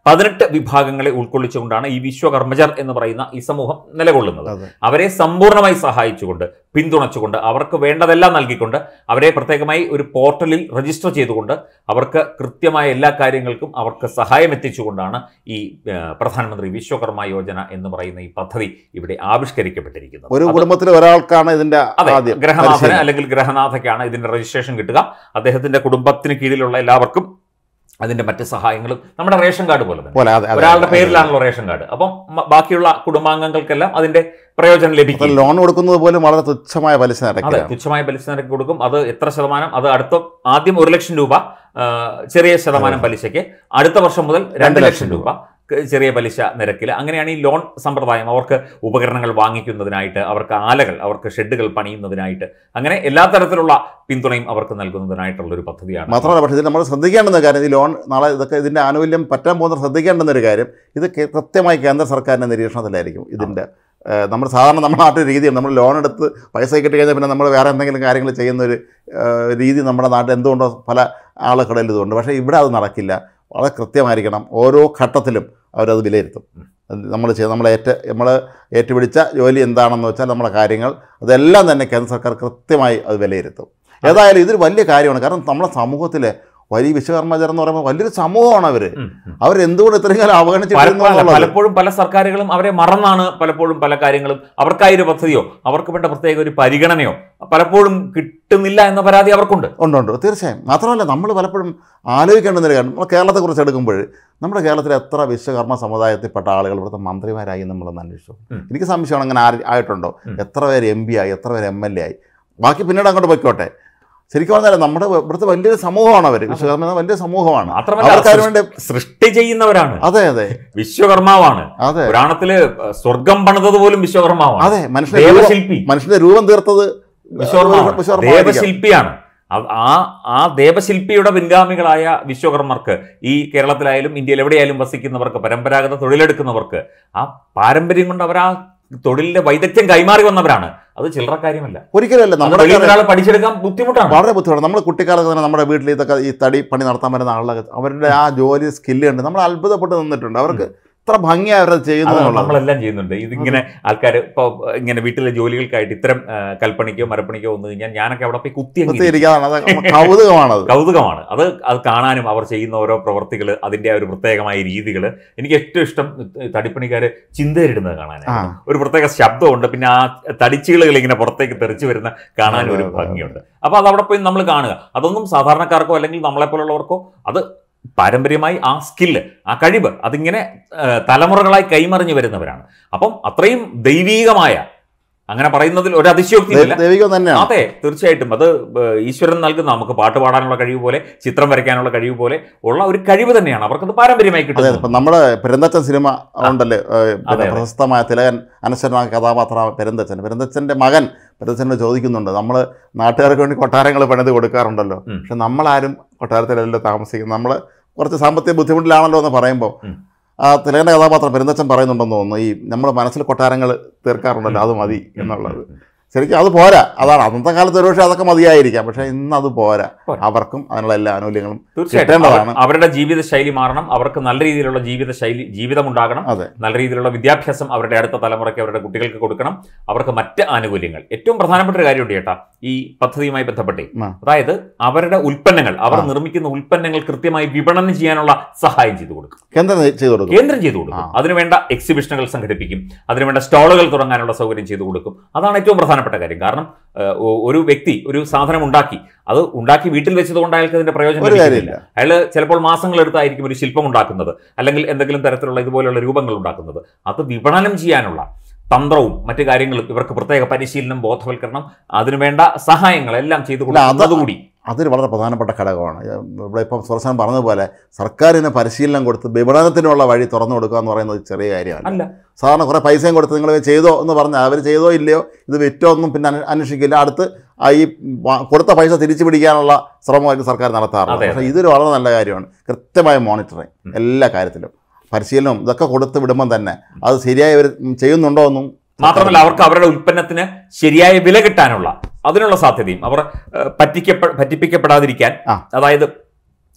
B: പതിനെട്ട് വിഭാഗങ്ങളെ ഉൾക്കൊള്ളിച്ചുകൊണ്ടാണ് ഈ വിശ്വകർമ്മജർ എന്ന് പറയുന്ന ഈ സമൂഹം നിലകൊള്ളുന്നത്
A: അതെ
B: അവരെ സമ്പൂർണ്ണമായി സഹായിച്ചുകൊണ്ട് പിന്തുണച്ചുകൊണ്ട് അവർക്ക് വേണ്ടതെല്ലാം നൽകിക്കൊണ്ട് അവരെ പ്രത്യേകമായി ഒരു പോർട്ടലിൽ രജിസ്റ്റർ ചെയ്തുകൊണ്ട് അവർക്ക് കൃത്യമായ എല്ലാ കാര്യങ്ങൾക്കും അവർക്ക് സഹായം എത്തിച്ചുകൊണ്ടാണ് ഈ ആ, പ്രധാനമന്ത്രി വിശ്വകർമ്മ യോജന എന്ന് പറയുന്ന ഈ പദ്ധതി ഇവിടെ ആവിഷ്കരിക്കപ്പെട്ടിരിക്കുന്നത്
A: ഒരു
B: അത്
A: കുടുംബത്തിൽ ഒരാൾക്കാണ് ഇതിന്റെ
B: അതെ
A: ആദ്യം
B: ഗ്രഹനാഥന്
A: പരിശീലനം.
B: അല്ലെങ്കിൽ ഗ്രഹനാഥയ്ക്കാണ് ഇതിന്റെ രജിസ്ട്രേഷൻ കിട്ടുക അദ്ദേഹത്തിന്റെ കുടുംബത്തിന് കീഴിലുള്ള എല്ലാവർക്കും അതിന്റെ മറ്റ് സഹായങ്ങളും നമ്മുടെ റേഷൻ കാർഡ് പോലെ തന്നെ
A: പോലെ അതെ അതെ,
B: ഒരാളുടെ
A: അതെ.
B: പേരിലാണല്ലോ റേഷൻ കാർഡ് അപ്പം മ- ബാക്കിയുള്ള കുടുംബാംഗങ്ങൾക്കെല്ലാം അതിന്റെ പ്രയോജനം
A: അപ്പോൾ
B: ലഭിക്കും
A: ലോൺ കൊടുക്കുന്നത് പോലും വളരെ തുച്ഛമായ പലിശ
B: അതെ
A: നിരക്കിലാണ്
B: തുച്ഛമായ പലിശ നിരക്ക് കൊടുക്കും അത് എത്ര ശതമാനം അത് അടുത്ത ആദ്യം ഒരു ലക്ഷം രൂപ ആ, ചെറിയ ശതമാനം പലിശയ്ക്ക് അടുത്ത വർഷം മുതൽ രണ്ട് ലക്ഷം രൂപ ക- ചെറിയ പലിശ നിരക്കിൽ അങ്ങനെയാണ് ഈ ലോൺ സമ്പ്രദായം അവർക്ക് ഉപകരണങ്ങൾ വാങ്ങിക്കുന്നതിനായിട്ട് അവർക്ക് ആലകൾ അവർക്ക് ഷെഡുകൾ പണിയുന്നതിനായിട്ട് അങ്ങനെ എല്ലാ തരത്തിലുള്ള പിന്തുണയും അവർക്ക് നൽകുന്നതിനായിട്ടുള്ള ഒരു പദ്ധതിയാണ്
A: മാത്രമല്ല പക്ഷേ ഇത് നമ്മൾ ശ്രദ്ധിക്കേണ്ടുന്ന കാര്യം ഈ ലോൺ നാളെ ഇതൊക്കെ ഇതിന്റെ ആനുകൂല്യം പറ്റാൻ പോകുന്ന ശ്രദ്ധിക്കേണ്ടുന്ന ഒരു കാര്യം ഇത് കേ- കൃത്യമായി കേന്ദ്ര സർക്കാരിന്റെ നിരീക്ഷണത്തിലായിരിക്കും ഇതിന്റെ ഏഹ്, നമ്മൾ സാധാരണ നമ്മുടെ നാട്ടിൽ രീതിയാണ് നമ്മൾ ലോൺ എടുത്ത് പൈസ കിട്ടി കഴിഞ്ഞാൽ പിന്നെ നമ്മൾ വേറെ എന്തെങ്കിലും കാര്യങ്ങൾ ചെയ്യുന്ന ഒരു ഏഹ്, രീതി നമ്മുടെ നാട്ടിൽ എന്തുകൊണ്ടോ പല ആളുകളിൽ ഇതുണ്ട് പക്ഷേ ഇവിടെ അത് നടക്കില്ല വളരെ കൃത്യമായിരിക്കണം ഓരോ ഘട്ടത്തിലും അവരത് വിലയിരുത്തും നമ്മൾ ചെയ്ത് നമ്മൾ ഏറ്റ നമ്മൾ ഏറ്റുപിടിച്ച ജോലി എന്താണെന്ന് വെച്ചാൽ നമ്മുടെ കാര്യങ്ങൾ അതെല്ലാം തന്നെ കേന്ദ്ര സർക്കാർ കൃത്യമായി അത് വിലയിരുത്തും ഏതായാലും ഇതൊരു വലിയ കാര്യമാണ് കാരണം നമ്മുടെ സമൂഹത്തിലെ വലിയ വിശ്വകർമ്മജർ എന്ന് പറയുമ്പോൾ വലിയൊരു സമൂഹമാണ് അവർ
B: ഉം, ഉം.
A: അവരെന്തുകൊണ്ട് ഇത്രയും കാലം അവഗണിച്ചിരുന്നു
B: പല-
A: എന്നുള്ളത്
B: പലപ്പോഴും പല സർക്കാരുകളും അവരെ മറന്നാണ് പലപ്പോഴും പല കാര്യങ്ങളും അവർക്കായി ഒരു പദ്ധതിയോ അവർക്ക് വേണ്ട പ്രത്യേക ഒരു പരിഗണനയോ പലപ്പോഴും കിട്ടുന്നില്ല എന്ന പരാതി അവർക്കുണ്ട്
A: ഉണ്ട് ഉണ്ട് തീർച്ചയായും മാത്രമല്ല നമ്മൾ പലപ്പോഴും ആലോചിക്കേണ്ടുന്ന ഒരു കാര്യം നമ്മൾ കേരളത്തെക്കുറിച്ച് എടുക്കുമ്പോൾ നമ്മുടെ കേരളത്തിൽ എത്ര വിശ്വകർമ്മ സമുദായത്തിൽപ്പെട്ട ആളുകൾ ഇവിടുത്തെ മന്ത്രിമാരായി നമ്മളൊന്ന് അന്വേഷിച്ചു
B: ഉം.
A: എനിക്ക് സംശയമാണ് അങ്ങനെ ആര് ആയിട്ടുണ്ടോ
B: ഉം.
A: എത്ര പേര് എം പി ആയി എത്ര പേര് എം എൽ എ ആയി ബാക്കി പിന്നീട് അങ്ങോട്ട് പൊയ്ക്കോട്ടെ ശരിക്കും പറഞ്ഞാൽ നമ്മുടെ ഇവിടുത്തെ വലിയൊരു സമൂഹമാണ് അവർ വിശ്വകർമ്മ എന്ന വലിയ സമൂഹമാണ്
B: മാത്രമല്ല
A: അവർക്ക് അതിനുവേണ്ടി
B: സൃഷ്ടി ചെയ്യുന്നവരാണ്
A: അതെ അതെ
B: വിശ്വകർമാവാണ്
A: അതെ
B: പുരാണത്തില് സ്വർഗം പണിതത് പോലും വിശ്വകർമാവാണ്
A: അതെ മനുഷ്യന്റെ രൂപം-
B: ദേവശില്പി
A: മനുഷ്യന്റെ രൂപം തീർത്തത്
B: വിശ്വകർമാവാണ്
A: വിശ്വകർമ്മമായിരിക്കാം.
B: ദേവശില്പിയാണ് അത് ആ ആ ദേവശില്പിയുടെ പിൻഗാമികളായ വിശ്വകർമ്മർക്ക് ഈ കേരളത്തിലായാലും ഇന്ത്യയിൽ എവിടെയായാലും വസിക്കുന്നവർക്ക് പരമ്പരാഗത തൊഴിലെടുക്കുന്നവർക്ക് ആ പാരമ്പര്യം കൊണ്ട് അവർ ആ തൊഴിലിന്റെ വൈദഗ്ധ്യം കൈമാറി വന്നവരാണ് അത് ചില്ലറ കാര്യമല്ല
A: ഒരിക്കലല്ല
B: അത്
A: നമ്മുടെ
B: വെളിയിൽ ഒരാൾ പഠിച്ചെടുക്കാൻ ബുദ്ധിമുട്ടാണ്
A: വളരെ ബുദ്ധിമുട്ടാണ് നമ്മൾ കുട്ടിക്കാലത്ത് തന്നെ നമ്മുടെ വീട്ടിൽ ഇതൊക്കെ ഈ തടി പണി നടത്താൻ വരുന്ന ആളുകളൊക്കെ അവരുടെ ആ ജോലി സ്കില്ല് ഉണ്ട് നമ്മൾ അത്ഭുതപ്പെട്ട് നിന്നിട്ടുണ്ട് അവർക്ക് ഇത്ര ഭംഗിയായി അവരത് ചെയ്യുന്നു
B: അത്
A: എന്നുള്ളത്
B: നമ്മളെല്ലാം ചെയ്യുന്നുണ്ട് ഇതിങ്ങനെ ആൾക്കാർ ഇപ്പോൾ ഇങ്ങനെ വീട്ടിലെ ജോലികൾക്കായിട്ട് ഇത്തരം ആ, കൽപ്പണിക്കോ മരപ്പണിക്കോ വന്നു കഴിഞ്ഞാൽ ഞാനൊക്കെ അവിടെ പോയി കുത്തി അങ്ങ് ഇരിക്കും.
A: കുത്തിയിരിക്കാതാണ് അത് നമ്മ- കൗതുകമാണത്
B: കൗതുകമാണ് അത് അത് കാണാനും അവർ ചെയ്യുന്ന ഓരോ പ്രവർത്തികൾ അതിൻ്റെ ആ ഒരു പ്രത്യേകമായ രീതികൾ എനിക്ക് ഏറ്റവും ഇഷ്ടം തടിപ്പണിക്കാർ ചിന്തയിടുന്നത് കാണാനാണ്
A: ആ
B: ഒരു പ്രത്യേക ശബ്ദമുണ്ട് പിന്നെ ആ തടിച്ചുകളുകൾ ഇങ്ങനെ പുറത്തേക്ക് തെറിച്ചു വരുന്ന കാണാൻ
A: അതെ,
B: ഒരു
A: അതെ,
B: ഭംഗിയുണ്ട് അപ്പോൾ അത് അവിടെ പോയി നമ്മൾ കാണുക അതൊന്നും സാധാരണക്കാർക്കോ അല്ലെങ്കിൽ നമ്മളെപ്പോലുള്ളവർക്കോ അത് പാരമ്പര്യമായി ആ സ്കില്ല് ആ കഴിവ് അതിങ്ങനെ ആ, തലമുറകളായി കൈമറിഞ്ഞു വരുന്നവരാണ് അപ്പം അത്രയും ദൈവീകമായ അങ്ങനെ പറയുന്നതിൽ ഒരു അതിശയോക്തിയില്ല
A: ദൈ- ദൈവികം തന്നെയാണ്
B: അതെ തീർച്ചയായിട്ടും അത് ഏഹ്, ഈശ്വരൻ നൽകുന്ന നമുക്ക് പാട്ട് പാടാനുള്ള കഴിവ് പോലെ ചിത്രം വരയ്ക്കാനുള്ള കഴിവ് പോലെ ഉള്ള ഒരു കഴിവ് തന്നെയാണ് അവർക്കത് പാരമ്പര്യമായി
A: അതെ
B: കിട്ടുന്നത്
A: ഇപ്പം നമ്മുടെ പെരുന്തച്ചൻ സിനിമ ഉണ്ടല്ലേ ഏഹ്,
B: അതെ,
A: പിന്നെ
B: അതെ.
A: പ്രശസ്തമായ തിലകൻ അനശ്വരനായ കഥാപാത്രമായ പെരുന്തച്ചൻ പെരുന്തച്ചൻ്റെ മകൻ പെരുന്തച്ചനോട് ചോദിക്കുന്നുണ്ട് നമ്മൾ നാട്ടുകാർക്ക് വേണ്ടി കൊട്ടാരങ്ങൾ പണിത് കൊടുക്കാറുണ്ടല്ലോ
B: ഉം.
A: പക്ഷെ നമ്മളാരും കൊട്ടാരത്തിലല്ലോ താമസിക്കുന്നത് നമ്മൾ കുറച്ച് സാമ്പത്തിക ബുദ്ധിമുട്ടിലാണല്ലോ എന്ന് പറയുമ്പോൾ
B: ഉം.
A: ആ തിലകൻ്റെ കഥാപാത്രം പെരുന്തച്ചൻ പറയുന്നുണ്ടെന്ന് തോന്നുന്നു ഈ നമ്മൾ മനസ്സിൽ കൊട്ടാരങ്ങൾ തീർക്കാറുണ്ടല്ലോ അത് മതി എന്നുള്ളത് ശരിക്കും അത് പോരാ അതാണ് അന്നത്തെ കാലത്ത് ഒരുപക്ഷെ അതൊക്കെ മതിയായിരിക്കാം പക്ഷേ ഇന്ന് അത് പോരാ
B: പോരാ.
A: അവർക്കും അതിനുള്ള എല്ലാ ആനുകൂല്യങ്ങളും
B: തീർച്ചയായിട്ടും
A: കിട്ടേണ്ടതാണ്.
B: അവർ- അവരുടെ ജീവിത ശൈലി മാറണം അവർക്ക് നല്ല രീതിയിലുള്ള ജീവിത ശൈലി ജീവിതം ഉണ്ടാകണം
A: അതെ
B: നല്ല രീതിയിലുള്ള വിദ്യാഭ്യാസം അവരുടെ അടുത്ത തലമുറയ്ക്ക് അവരുടെ കുട്ടികൾക്ക് കൊടുക്കണം അവർക്ക് മറ്റ് ആനുകൂല്യങ്ങൾ ഏറ്റവും പ്രധാനപ്പെട്ട ഒരു കാര്യമുണ്ട് ചേട്ടാ ഈ പദ്ധതിയുമായി ബന്ധപ്പെട്ട്
A: ആ.
B: അതായത് അവരുടെ ഉൽപ്പന്നങ്ങൾ അവർ
A: ആ.
B: നിർമ്മിക്കുന്ന ഉൽപ്പന്നങ്ങൾ കൃത്യമായി വിപണനം ചെയ്യാനുള്ള സഹായം ചെയ്തു കൊടുക്കും
A: കേന്ദ്രം ചെയ്തു കൊടുക്കും
B: കേന്ദ്രം ചെയ്തു കൊടുക്കും
A: ആ.
B: അതിനുവേണ്ട എക്സിബിഷനുകൾ സംഘടിപ്പിക്കും അതിനുവേണ്ട സ്റ്റാളുകൾ തുടങ്ങാനുള്ള സൗകര്യം ചെയ്തു കൊടുക്കും അതാണ് ഏറ്റവും പ്രധാനപ്പെട്ട കാര്യം കാരണം ഏഹ്, ഒ- ഒരു വ്യക്തി ഒരു സാധനം ഉണ്ടാക്കി അത് ഉണ്ടാക്കി വീട്ടിൽ വെച്ചതുകൊണ്ട് അയാൾക്ക് അതിന്റെ പ്രയോജനം
A: ഒരു
B: ലഭിക്കുന്നില്ല
A: കാര്യമില്ല
B: അയാൾ ചിലപ്പോൾ മാസങ്ങളെടുത്തായിരിക്കും ഒരു ശില്പം ഉണ്ടാക്കുന്നത് അല്ലെങ്കിൽ എന്തെങ്കിലും തരത്തിലുള്ള ഇതുപോലെയുള്ള രൂപങ്ങൾ ഉണ്ടാക്കുന്നത് അത് വിപണനം ചെയ്യാനുള്ള തന്ത്രവും മറ്റു കാര്യങ്ങളും ഇവർക്ക് പ്രത്യേക പരിശീലനം ബോധവൽക്കരണം അതിനുവേണ്ട സഹായങ്ങളെല്ലാം ചെയ്തു
A: അല്ല, അത്
B: കൊടുക്കുന്നതുകൂടി
A: അതൊരു വളരെ പ്രധാനപ്പെട്ട ഘടകമാണ് ഇവിടെ ഇപ്പം സുരക്ഷാൻ പറഞ്ഞതുപോലെ സർക്കാരിന് പരിശീലനം കൊടുത്ത് വിപണനത്തിനുള്ള വഴി തുറന്നു കൊടുക്കുക എന്ന് പറയുന്നത് ചെറിയ കാര്യമല്ല
B: അല്ല
A: സാധാരണ കുറേ പൈസയും കൊടുത്ത് നിങ്ങൾ ചെയ്തോ എന്ന് പറഞ്ഞാൽ അവർ ചെയ്തോ ഇല്ലയോ ഇത് വിറ്റോ ഒന്നും പിന്നെ അന്വേ- അന്വേഷിക്കില്ല അടുത്ത് ആ ഈ വാ- കൊടുത്ത പൈസ തിരിച്ചു പിടിക്കാനുള്ള ശ്രമമായിരിക്കും സർക്കാർ നടത്താറുള്ളത്
B: അതെ,
A: പക്ഷേ ഇതൊരു വളരെ നല്ല കാര്യമാണ് കൃത്യമായ മോണിറ്ററിങ് എല്ലാ കാര്യത്തിലും പരിശീലനം ഇതൊക്കെ കൊടുത്ത് വിടുമ്പം തന്നെ അത് ശരിയായി അവർ ചെയ്യുന്നുണ്ടോ എന്നും
B: മാത്രമല്ല അവർക്ക് അവരുടെ ഉൽപ്പന്നത്തിന് ശരിയായ വില കിട്ടാനുള്ള അതിനുള്ള സാധ്യതയും അവർ ഏഹ്, പറ്റിക്കപ്പെ പറ്റിപ്പിക്കപ്പെടാതിരിക്കാൻ
A: ആ.
B: അതായത്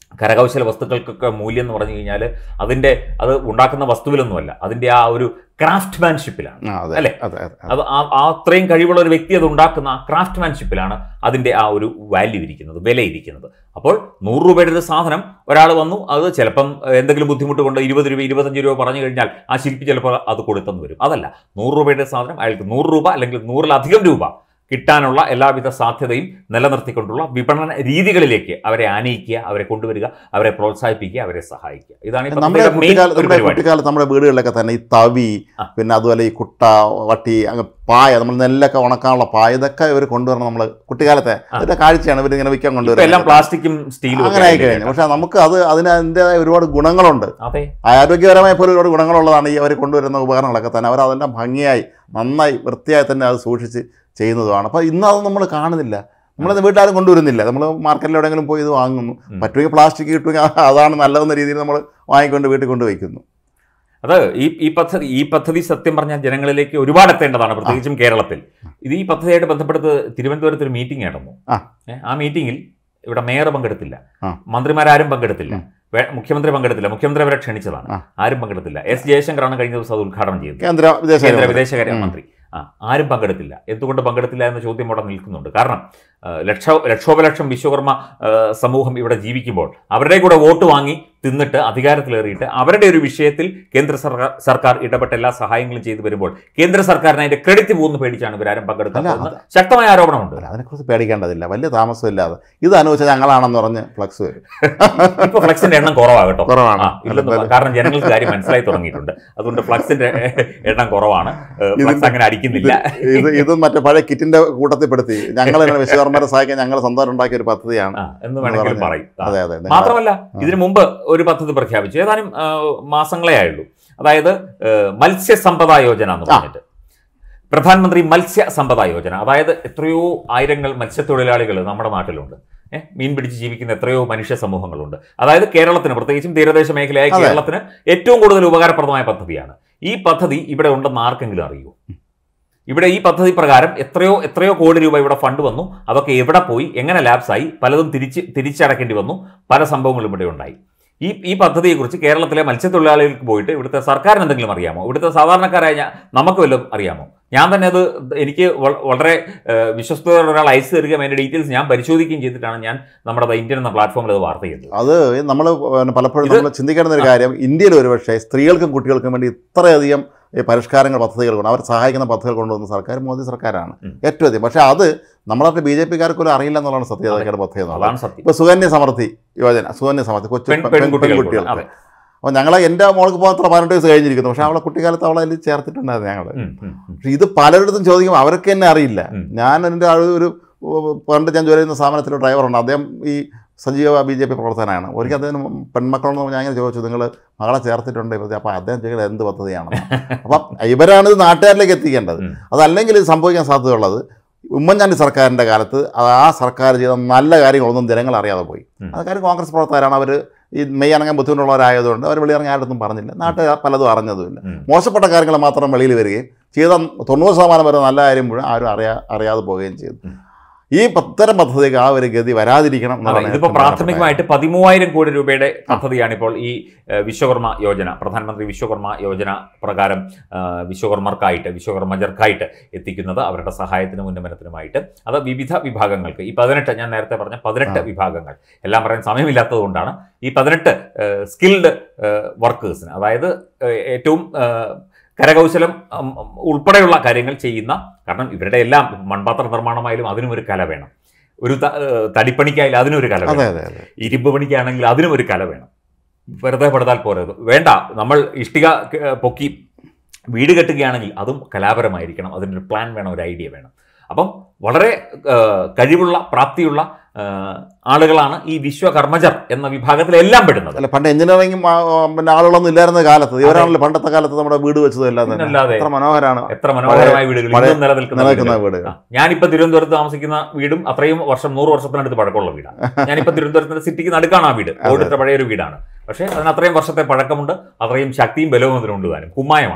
B: കരകൗശല വസ്തുക്കൾക്കൊക്കെ മൂല്യം എന്ന് പറഞ്ഞു കഴിഞ്ഞാൽ അതിൻ്റെ അത് ഉണ്ടാക്കുന്ന വസ്തുവിലൊന്നുമല്ല അതിൻ്റെ ആ ഒരു ക്രാഫ്റ്റ്മാൻഷിപ്പിലാണ്
A: ആ, അതെ
B: അല്ലേ?
A: അതെ അതെ
B: അത് ആ ആ അത്രയും കഴിവുള്ള ഒരു വ്യക്തി അത് ഉണ്ടാക്കുന്ന ആ ക്രാഫ്റ്റ്മാൻഷിപ്പിലാണ് അതിൻ്റെ ആ ഒരു വാല്യൂ ഇരിക്കുന്നത് വില ഇരിക്കുന്നത് അപ്പോൾ നൂറ് രൂപയുടെ ഒരു സാധനം ഒരാൾ വന്നു അത് ചിലപ്പം എന്തെങ്കിലും ബുദ്ധിമുട്ട് കൊണ്ട് ഇരുപത് രൂപ ഇരുപത്തഞ്ച് രൂപ പറഞ്ഞു കഴിഞ്ഞാൽ ആ ശില്പി ചിലപ്പോൾ അത് കൊടുത്തെന്ന് വരും അതല്ല നൂറ് രൂപയുടെ സാധനം അയാൾക്ക് നൂറ് രൂപ അല്ലെങ്കിൽ നൂറിലധികം രൂപ കിട്ടാനുള്ള എല്ലാവിധ സാധ്യതയും നിലനിർത്തിക്കൊണ്ടുള്ള വിപണന രീതികളിലേക്ക് അവരെ ആനയിക്കുക അവരെ കൊണ്ടുവരിക അവരെ പ്രോത്സാഹിപ്പിക്കുക അവരെ സഹായിക്കുക ഇതാണ് ഈ
A: നമ്മുടെ
B: പദ്ധതിയുടെ main
A: കുട്ടിക്കാലത്ത്
B: ഒരു
A: നമ്മുടെ
B: പരിപാടി
A: കുട്ടിക്കാലത്ത് നമ്മുടെ വീടുകളിലൊക്കെ തന്നെ ഈ തവി
B: ആ.
A: പിന്നെ അതുപോലെ ഈ കുട്ട വട്ടി അങ്ങ് പായ നമ്മൾ നെല്ലൊക്കെ ഉണക്കാനുള്ള പായ ഇതൊക്കെ ഇവർ കൊണ്ടുവരണം നമ്മൾ കുട്ടിക്കാലത്തെ
B: ആ.
A: അതിന്റെ കാഴ്ചയാണ് ഇവർ ഇങ്ങനെ വിൽക്കാൻ
B: ഇപ്പൊ എല്ലാം
A: കൊണ്ടുവരുന്നത്
B: പ്ലാസ്റ്റിക്കും സ്റ്റീലും
A: അങ്ങനെ ആയി കഴിഞ്ഞു പക്ഷെ നമുക്ക് അത് അതിന് അതിൻ്റെതായ ഒരുപാട് ഗുണങ്ങളുണ്ട്
B: അതെ
A: ആരോഗ്യപരമായ പോലും ഒരുപാട് ഗുണങ്ങളുള്ളതാണ് ഈ അവർ കൊണ്ടുവരുന്ന ഉപകരണങ്ങളൊക്കെ തന്നെ അവർ അതെല്ലാം ഭംഗിയായി നന്നായി വൃത്തിയായി തന്നെ അത് സൂക്ഷിച്ച് ചെയ്യുന്നതുമാണ് അപ്പോൾ ഇന്ന് അത് നമ്മൾ കാണുന്നില്ല നമ്മളത് വീട്ടിലാരും കൊണ്ടുവരുന്നില്ല നമ്മൾ മാർക്കറ്റിൽ എവിടെയെങ്കിലും പോയി ഇത് വാങ്ങുന്നു
B: ഉം.
A: പറ്റുമെങ്കിൽ പ്ലാസ്റ്റിക് കിട്ടുമെങ്കിൽ അതാണ് നല്ലതെന്ന രീതിയിൽ നമ്മൾ വാങ്ങിക്കൊണ്ട് വീട്ടിൽ കൊണ്ട് വയ്ക്കുന്നു
B: അത് ഈ ഈ പദ്ധതി ഈ പദ്ധതി സത്യം പറഞ്ഞാൽ ജനങ്ങളിലേക്ക് ഒരുപാട് എത്തേണ്ടതാണ് പ്രത്യേകിച്ചും കേരളത്തിൽ ഇത് ഈ പദ്ധതിയായിട്ട് ബന്ധപ്പെട്ട് തിരുവനന്തപുരത്ത് ഒരു മീറ്റിംഗ് നടന്നു
A: ആ.
B: ഏ, ആ മീറ്റിംഗിൽ ഇവിടെ മേയർ പങ്കെടുത്തില്ല
A: ആ.
B: മന്ത്രിമാരാരും പങ്കെടുത്തില്ല
A: ഉം.
B: വേ- മുഖ്യമന്ത്രി പങ്കെടുത്തില്ല മുഖ്യമന്ത്രി അവരെ ക്ഷണിച്ചതാണ്
A: ആ.
B: ആരും പങ്കെടുത്തില്ല എസ് ജയശങ്കറാണ് കഴിഞ്ഞ ദിവസം അത് ഉദ്ഘാടനം ചെയ്തത്
A: കേന്ദ്ര
B: കേന്ദ്ര
A: വിദേശകാര്യ
B: വിദേശകാര്യ
A: ഉം.
B: മന്ത്രി ആ ആരും പങ്കെടുത്തില്ല എന്തുകൊണ്ട് പങ്കെടുത്തില്ല എന്ന ചോദ്യം അവിടെ നിൽക്കുന്നുണ്ട് കാരണം ആ, ലക്ഷ ലക്ഷോപലക്ഷം വിശ്വകർമ്മ ആ, സമൂഹം ഇവിടെ ജീവിക്കുമ്പോൾ അവരുടെ കൂടെ വോട്ട് വാങ്ങി തിന്നിട്ട് അധികാരത്തിലേറിയിട്ട് അവരുടെ ഒരു വിഷയത്തിൽ കേന്ദ്ര സർക്കാർ സർക്കാർ ഇടപെട്ട് എല്ലാ സഹായങ്ങളും ചെയ്തു വരുമ്പോൾ കേന്ദ്ര സർക്കാരിന് അതിന്റെ ക്രെഡിറ്റ് പോകുന്നു പേടിച്ചാണ് ഇവരാരും പങ്കെടുക്കുന്നത് ശക്തമായ ആരോപണമുണ്ട്
A: അല്ല അതിനെക്കുറിച്ച് പേടിക്കേണ്ടതില്ല വലിയ താമസമില്ലാതെ ഇത് അനുവദിച്ച ഞങ്ങളാണെന്ന് പറഞ്ഞ് ഫ്ലക്സ് വരും
B: ഇപ്പൊ ഫ്ലക്സിന്റെ എണ്ണം കുറവാകട്ടോ
A: കുറവാണ്
B: ആ, ഇല്ലെന്ന് പറ- കാരണം ജനങ്ങൾക്ക് കാര്യം മനസ്സിലായി തുടങ്ങിയിട്ടുണ്ട് അതുകൊണ്ട് ഫ്ലക്സിന്റെ എണ്ണം കുറവാണ് ഫ്ലക്സ് അങ്ങനെ അടിക്കുന്നില്ല
A: ഇത് ഇത് മറ്റേ പഴയ കിറ്റിന്റെ കൂട്ടത്തിൽ പെടുത്തി ഞങ്ങൾ തന്നെ വിശ്വകർമ്മരെ സഹായിക്കാൻ ഞങ്ങൾ സ്വന്തം ഉണ്ടാക്കിയ ഒരു പദ്ധതിയാണ്
B: ആ, എന്ന് വേണമെങ്കിലും
A: പറഞ്ഞു.
B: പറയും ആ.
A: അതെ അതെ നിങ്ങൾ-
B: മാത്രമല്ല ഇതിനു മുമ്പ് ഒരു പദ്ധതി പ്രഖ്യാപിച്ചു ഏതാനും ആ, മാസങ്ങളേ ആയുള്ളൂ അതായത് ആ, മത്സ്യസമ്പദ യോജന എന്ന് പറഞ്ഞിട്ട് പ്രധാനമന്ത്രി മത്സ്യ സമ്പദ യോജന അതായത് എത്രയോ ആയിരങ്ങൾ മത്സ്യത്തൊഴിലാളികൾ നമ്മുടെ നാട്ടിലുണ്ട് ഏഹ് മീൻ പിടിച്ച് ജീവിക്കുന്ന എത്രയോ മനുഷ്യ സമൂഹങ്ങളുണ്ട് അതായത് കേരളത്തിന് പ്രത്യേകിച്ചും തീരദേശ മേഖലയായ
A: അതെ.
B: കേരളത്തിന് ഏറ്റവും കൂടുതൽ ഉപകാരപ്രദമായ പദ്ധതിയാണ് ഈ പദ്ധതി ഇവിടെ ഉണ്ടെന്ന് ആർക്കെങ്കിലും അറിയൂ ഇവിടെ ഈ പദ്ധതി പ്രകാരം എത്രയോ എത്രയോ കോടി രൂപ ഇവിടെ ഫണ്ട് വന്നു അതൊക്കെ എവിടെ പോയി എങ്ങനെ ലാപ്സായി പലതും തിരിച്ച് തിരിച്ചടക്കേണ്ടി വന്നു പല സംഭവങ്ങളും ഇവിടെ ഉണ്ടായി ഈ ഈ പദ്ധതിയെക്കുറിച്ച് കേരളത്തിലെ മത്സ്യത്തൊഴിലാളികൾക്ക് പോയിട്ട് ഇവിടുത്തെ സർക്കാരിന് എന്തെങ്കിലും അറിയാമോ ഇവിടുത്തെ സാധാരണക്കാരായ ഞാൻ- നമുക്ക് വല്ലതും അറിയാമോ ഞാൻ തന്നെ അത് എനിക്ക് വ- വളരെ ഏഹ്, വിശ്വസ്തതയുള്ള ഒരാൾ അയച്ചു തരികയും അതിൻ്റെ ഡീറ്റെയിൽസ് ഞാൻ പരിശോധിക്കുകയും ചെയ്തിട്ടാണ് ഞാൻ നമ്മുടെ ദ ഇന്ത്യൻ എന്ന പ്ലാറ്റ്ഫോമിൽ അത് വാർത്ത ചെയ്തത്
A: അത് നമ്മൾ പലപ്പോഴും
B: ഇത്
A: നമ്മൾ ചിന്തിക്കേണ്ട ഒരു കാര്യം ഇന്ത്യയിൽ ഒരുപക്ഷെ സ്ത്രീകൾക്കും കുട്ടികൾക്കും വേണ്ടി ഇത്രയധികം ഈ പരിഷ്കാരങ്ങൾ പദ്ധതികൾ കൊണ്ട് അവർ സഹായിക്കുന്ന പദ്ധതികൾ കൊണ്ടുവന്ന സർക്കാർ മോദി സർക്കാരാണ്
B: ഉം.
A: ഏറ്റവും അധികം പക്ഷേ അത് നമ്മളെ ബി ജെ പിക്കാർക്ക് പോലും അറിയില്ല എന്നുള്ളതാണ് സത്യം അതൊക്കെയാണ് പദ്ധതി എന്നുള്ളത്
B: അതാണ് സത്യം
A: ഇപ്പോൾ സുകന്യ സമൃദ്ധി യോജന സുകന്യ സമൃദ്ധി കൊച്ചു
B: പെൺ-
A: പെൺ- പെൺ-
B: പെൺകുട്ടികൾക്ക്
A: പെൺകുട്ടികൾക്ക്
B: അതെ.
A: അപ്പോൾ ഞങ്ങളെ എൻ്റെ മോൾക്ക് പോകാൻ അത്ര പതിനെട്ട് വയസ്സ് കഴിഞ്ഞിരിക്കുന്നു പക്ഷേ അവളെ കുട്ടിക്കാലത്ത് അവളെ അതിൽ ചേർത്തിട്ടുണ്ടായിരുന്നു ഞങ്ങൾ
B: ഉം, ഉം, ഉം.
A: പക്ഷേ ഇത് പലരിടത്തും ചോദിക്കുമ്പോൾ അവർക്ക് തന്നെ അറിയില്ല
B: ഉം.
A: ഞാൻ എൻ്റെ ആ ഒരു പണ്ട് ഞാൻ ജോലി ചെയ്യുന്ന സ്ഥാപനത്തിൽ ഡ്രൈവറുണ്ട് അദ്ദേഹം ഈ സജീവ ബി ജെ പി പ്രവർത്തനമാണ് ഒരിക്കൽ അദ്ദേഹം പെൺമക്കളെന്ന് ഞാൻ ഇങ്ങനെ ചോദിച്ചു നിങ്ങൾ മകളെ ചേർത്തിട്ടുണ്ട് ഇപ്പോൾ അപ്പോൾ അദ്ദേഹം ചോദിക്കുന്നത് എന്ത് പദ്ധതിയാണ് അപ്പം ഇവരാണ് ഇത് നാട്ടുകാരിലേക്ക് എത്തിക്കേണ്ടത്
B: ഉം.
A: അതല്ലെങ്കിൽ ഇത് സംഭവിക്കാൻ സാധ്യതയുള്ളത് ഉമ്മൻചാണ്ടി സർക്കാരിൻ്റെ കാലത്ത് അത് ആ സർക്കാർ ചെയ്ത നല്ല കാര്യങ്ങളൊന്നും ജനങ്ങൾ അറിയാതെ പോയി
B: ഉം.
A: അത് കാര്യം കോൺഗ്രസ് പ്രവർത്തകരാണ് അവർ ഈ മെയ് ഇറങ്ങാൻ ബുദ്ധിമുട്ടുള്ളവരായതുകൊണ്ട് അവർ വെളിയിറങ്ങാൻ ആരുടെ പറഞ്ഞില്ല നാട്ടുകാർ പലതും അറിഞ്ഞതുമില്ല
B: ഉം.
A: മോശപ്പെട്ട കാര്യങ്ങൾ മാത്രം വെളിയിൽ വരികയും ചെയ്ത തൊണ്ണൂറ് ശതമാനം വരെ നല്ല കാര്യം മുഴുവൻ ആരും അറിയാ അറിയാതെ പോവുകയും ചെയ്തു
B: ഉം.
A: ഈ ഇത്തരം പദ്ധതിക്ക് ആ ഒരു ഗതി വരാതിരിക്കണം
B: അതെ
A: എന്നുള്ളതാണ്
B: ഇതിപ്പോൾ
A: ഏറ്റവും പ്രധാനപ്പെട്ട
B: പ്രാഥമികമായിട്ട് പതിമൂവായിരം കോടി രൂപയുടെ പദ്ധതിയാണ് ഇപ്പോൾ ഈ ഏഹ്, വിശ്വകർമ്മ യോജന പ്രധാനമന്ത്രി വിശ്വകർമ്മ യോജന പ്രകാരം ആഹ്, വിശ്വകർമ്മർക്കായിട്ട് വിശ്വകർമ്മജർക്കായിട്ട് എത്തിക്കുന്നത് അവരുടെ സഹായത്തിനും ഉന്നമനത്തിനുമായിട്ട് അത് വിവിധ വിഭാഗങ്ങൾക്ക് ഈ പതിനെട്ട് ഞാൻ നേരത്തെ പറഞ്ഞ പതിനെട്ട്
A: ആ.
B: വിഭാഗങ്ങൾ എല്ലാം പറയാൻ സമയമില്ലാത്തത് കൊണ്ടാണ് ഈ പതിനെട്ട് സ്കിൽഡ് വർക്കേഴ്സിന് അതായത് ഏഹ്, ഏറ്റവും ഏഹ്, കരകൗശലം ഉം, ഉം, ഉൾപ്പെടെയുള്ള കാര്യങ്ങൾ ചെയ്യുന്ന കാരണം ഇവരുടെ എല്ലാം മൺപാത്ര നിർമ്മാണമായാലും അതിനും ഒരു കല വേണം ഒരു ത- ഏഹ്, തടിപ്പണിക്കായാലും അതിനൊരു കല
A: അതെ
B: വേണം
A: അതെ അതെ
B: ഇരുമ്പ് പണിക്കാണെങ്കിൽ അതിനും ഒരു കല വേണം വെറുതെ പെടുത്താൽ പോരെ വേണ്ട നമ്മൾ ഇഷ്ടിക ഏഹ്, പൊക്കി വീട് കെട്ടുകയാണെങ്കിൽ അതും കലാപരമായിരിക്കണം അതിനൊരു പ്ലാൻ വേണം ഒരു ഐഡിയ വേണം അപ്പം വളരെ ഏഹ്, കഴിവുള്ള പ്രാപ്തിയുള്ള ഏഹ്, ആളുകളാണ് ഈ വിശ്വകർമ്മജർ എന്ന വിഭാഗത്തിൽ എല്ലാം പെടുന്നത്
A: അല്ല പണ്ട് എഞ്ചിനീയറിംഗും ആ, ആ, പിന്നെ ആളുകളൊന്നും ഇല്ലായിരുന്ന കാലത്ത് ഇവരാണല്ലോ പണ്ടത്തെ കാലത്ത് നമ്മുടെ വീട് വെച്ചതും എല്ലാം തന്നെ
B: പിന്നല്ലാതെ
A: എത്ര മനോഹരമാണ്
B: എത്ര മനോഹരമായ വീടുകൾ
A: പഴയ-
B: ഇന്നും നിലനിൽക്കുന്ന
A: നിലനിൽക്കുന്ന
B: വീടുകൾ.
A: വീട്
B: ആ, ഞാനിപ്പോ തിരുവനന്തപുരത്ത് താമസിക്കുന്ന വീടും അത്രയും വർഷം നൂറ് വർഷത്തിനടുത്ത് പഴക്കമുള്ള വീടാണ് ഞാനിപ്പോ തിരുവനന്തപുരത്തിന്റെ സിറ്റിക്ക് നടുക്കാണ് ആ വീട്
A: അതെ.
B: ഓടിട്ട പഴയൊരു വീടാണ് പക്ഷേ അതിന് അത്രയും വർഷത്തെ പഴക്കമുണ്ട് അത്രയും ശക്തിയും ബലവും അതിനുണ്ട് താനും കുമ്മായമാണ്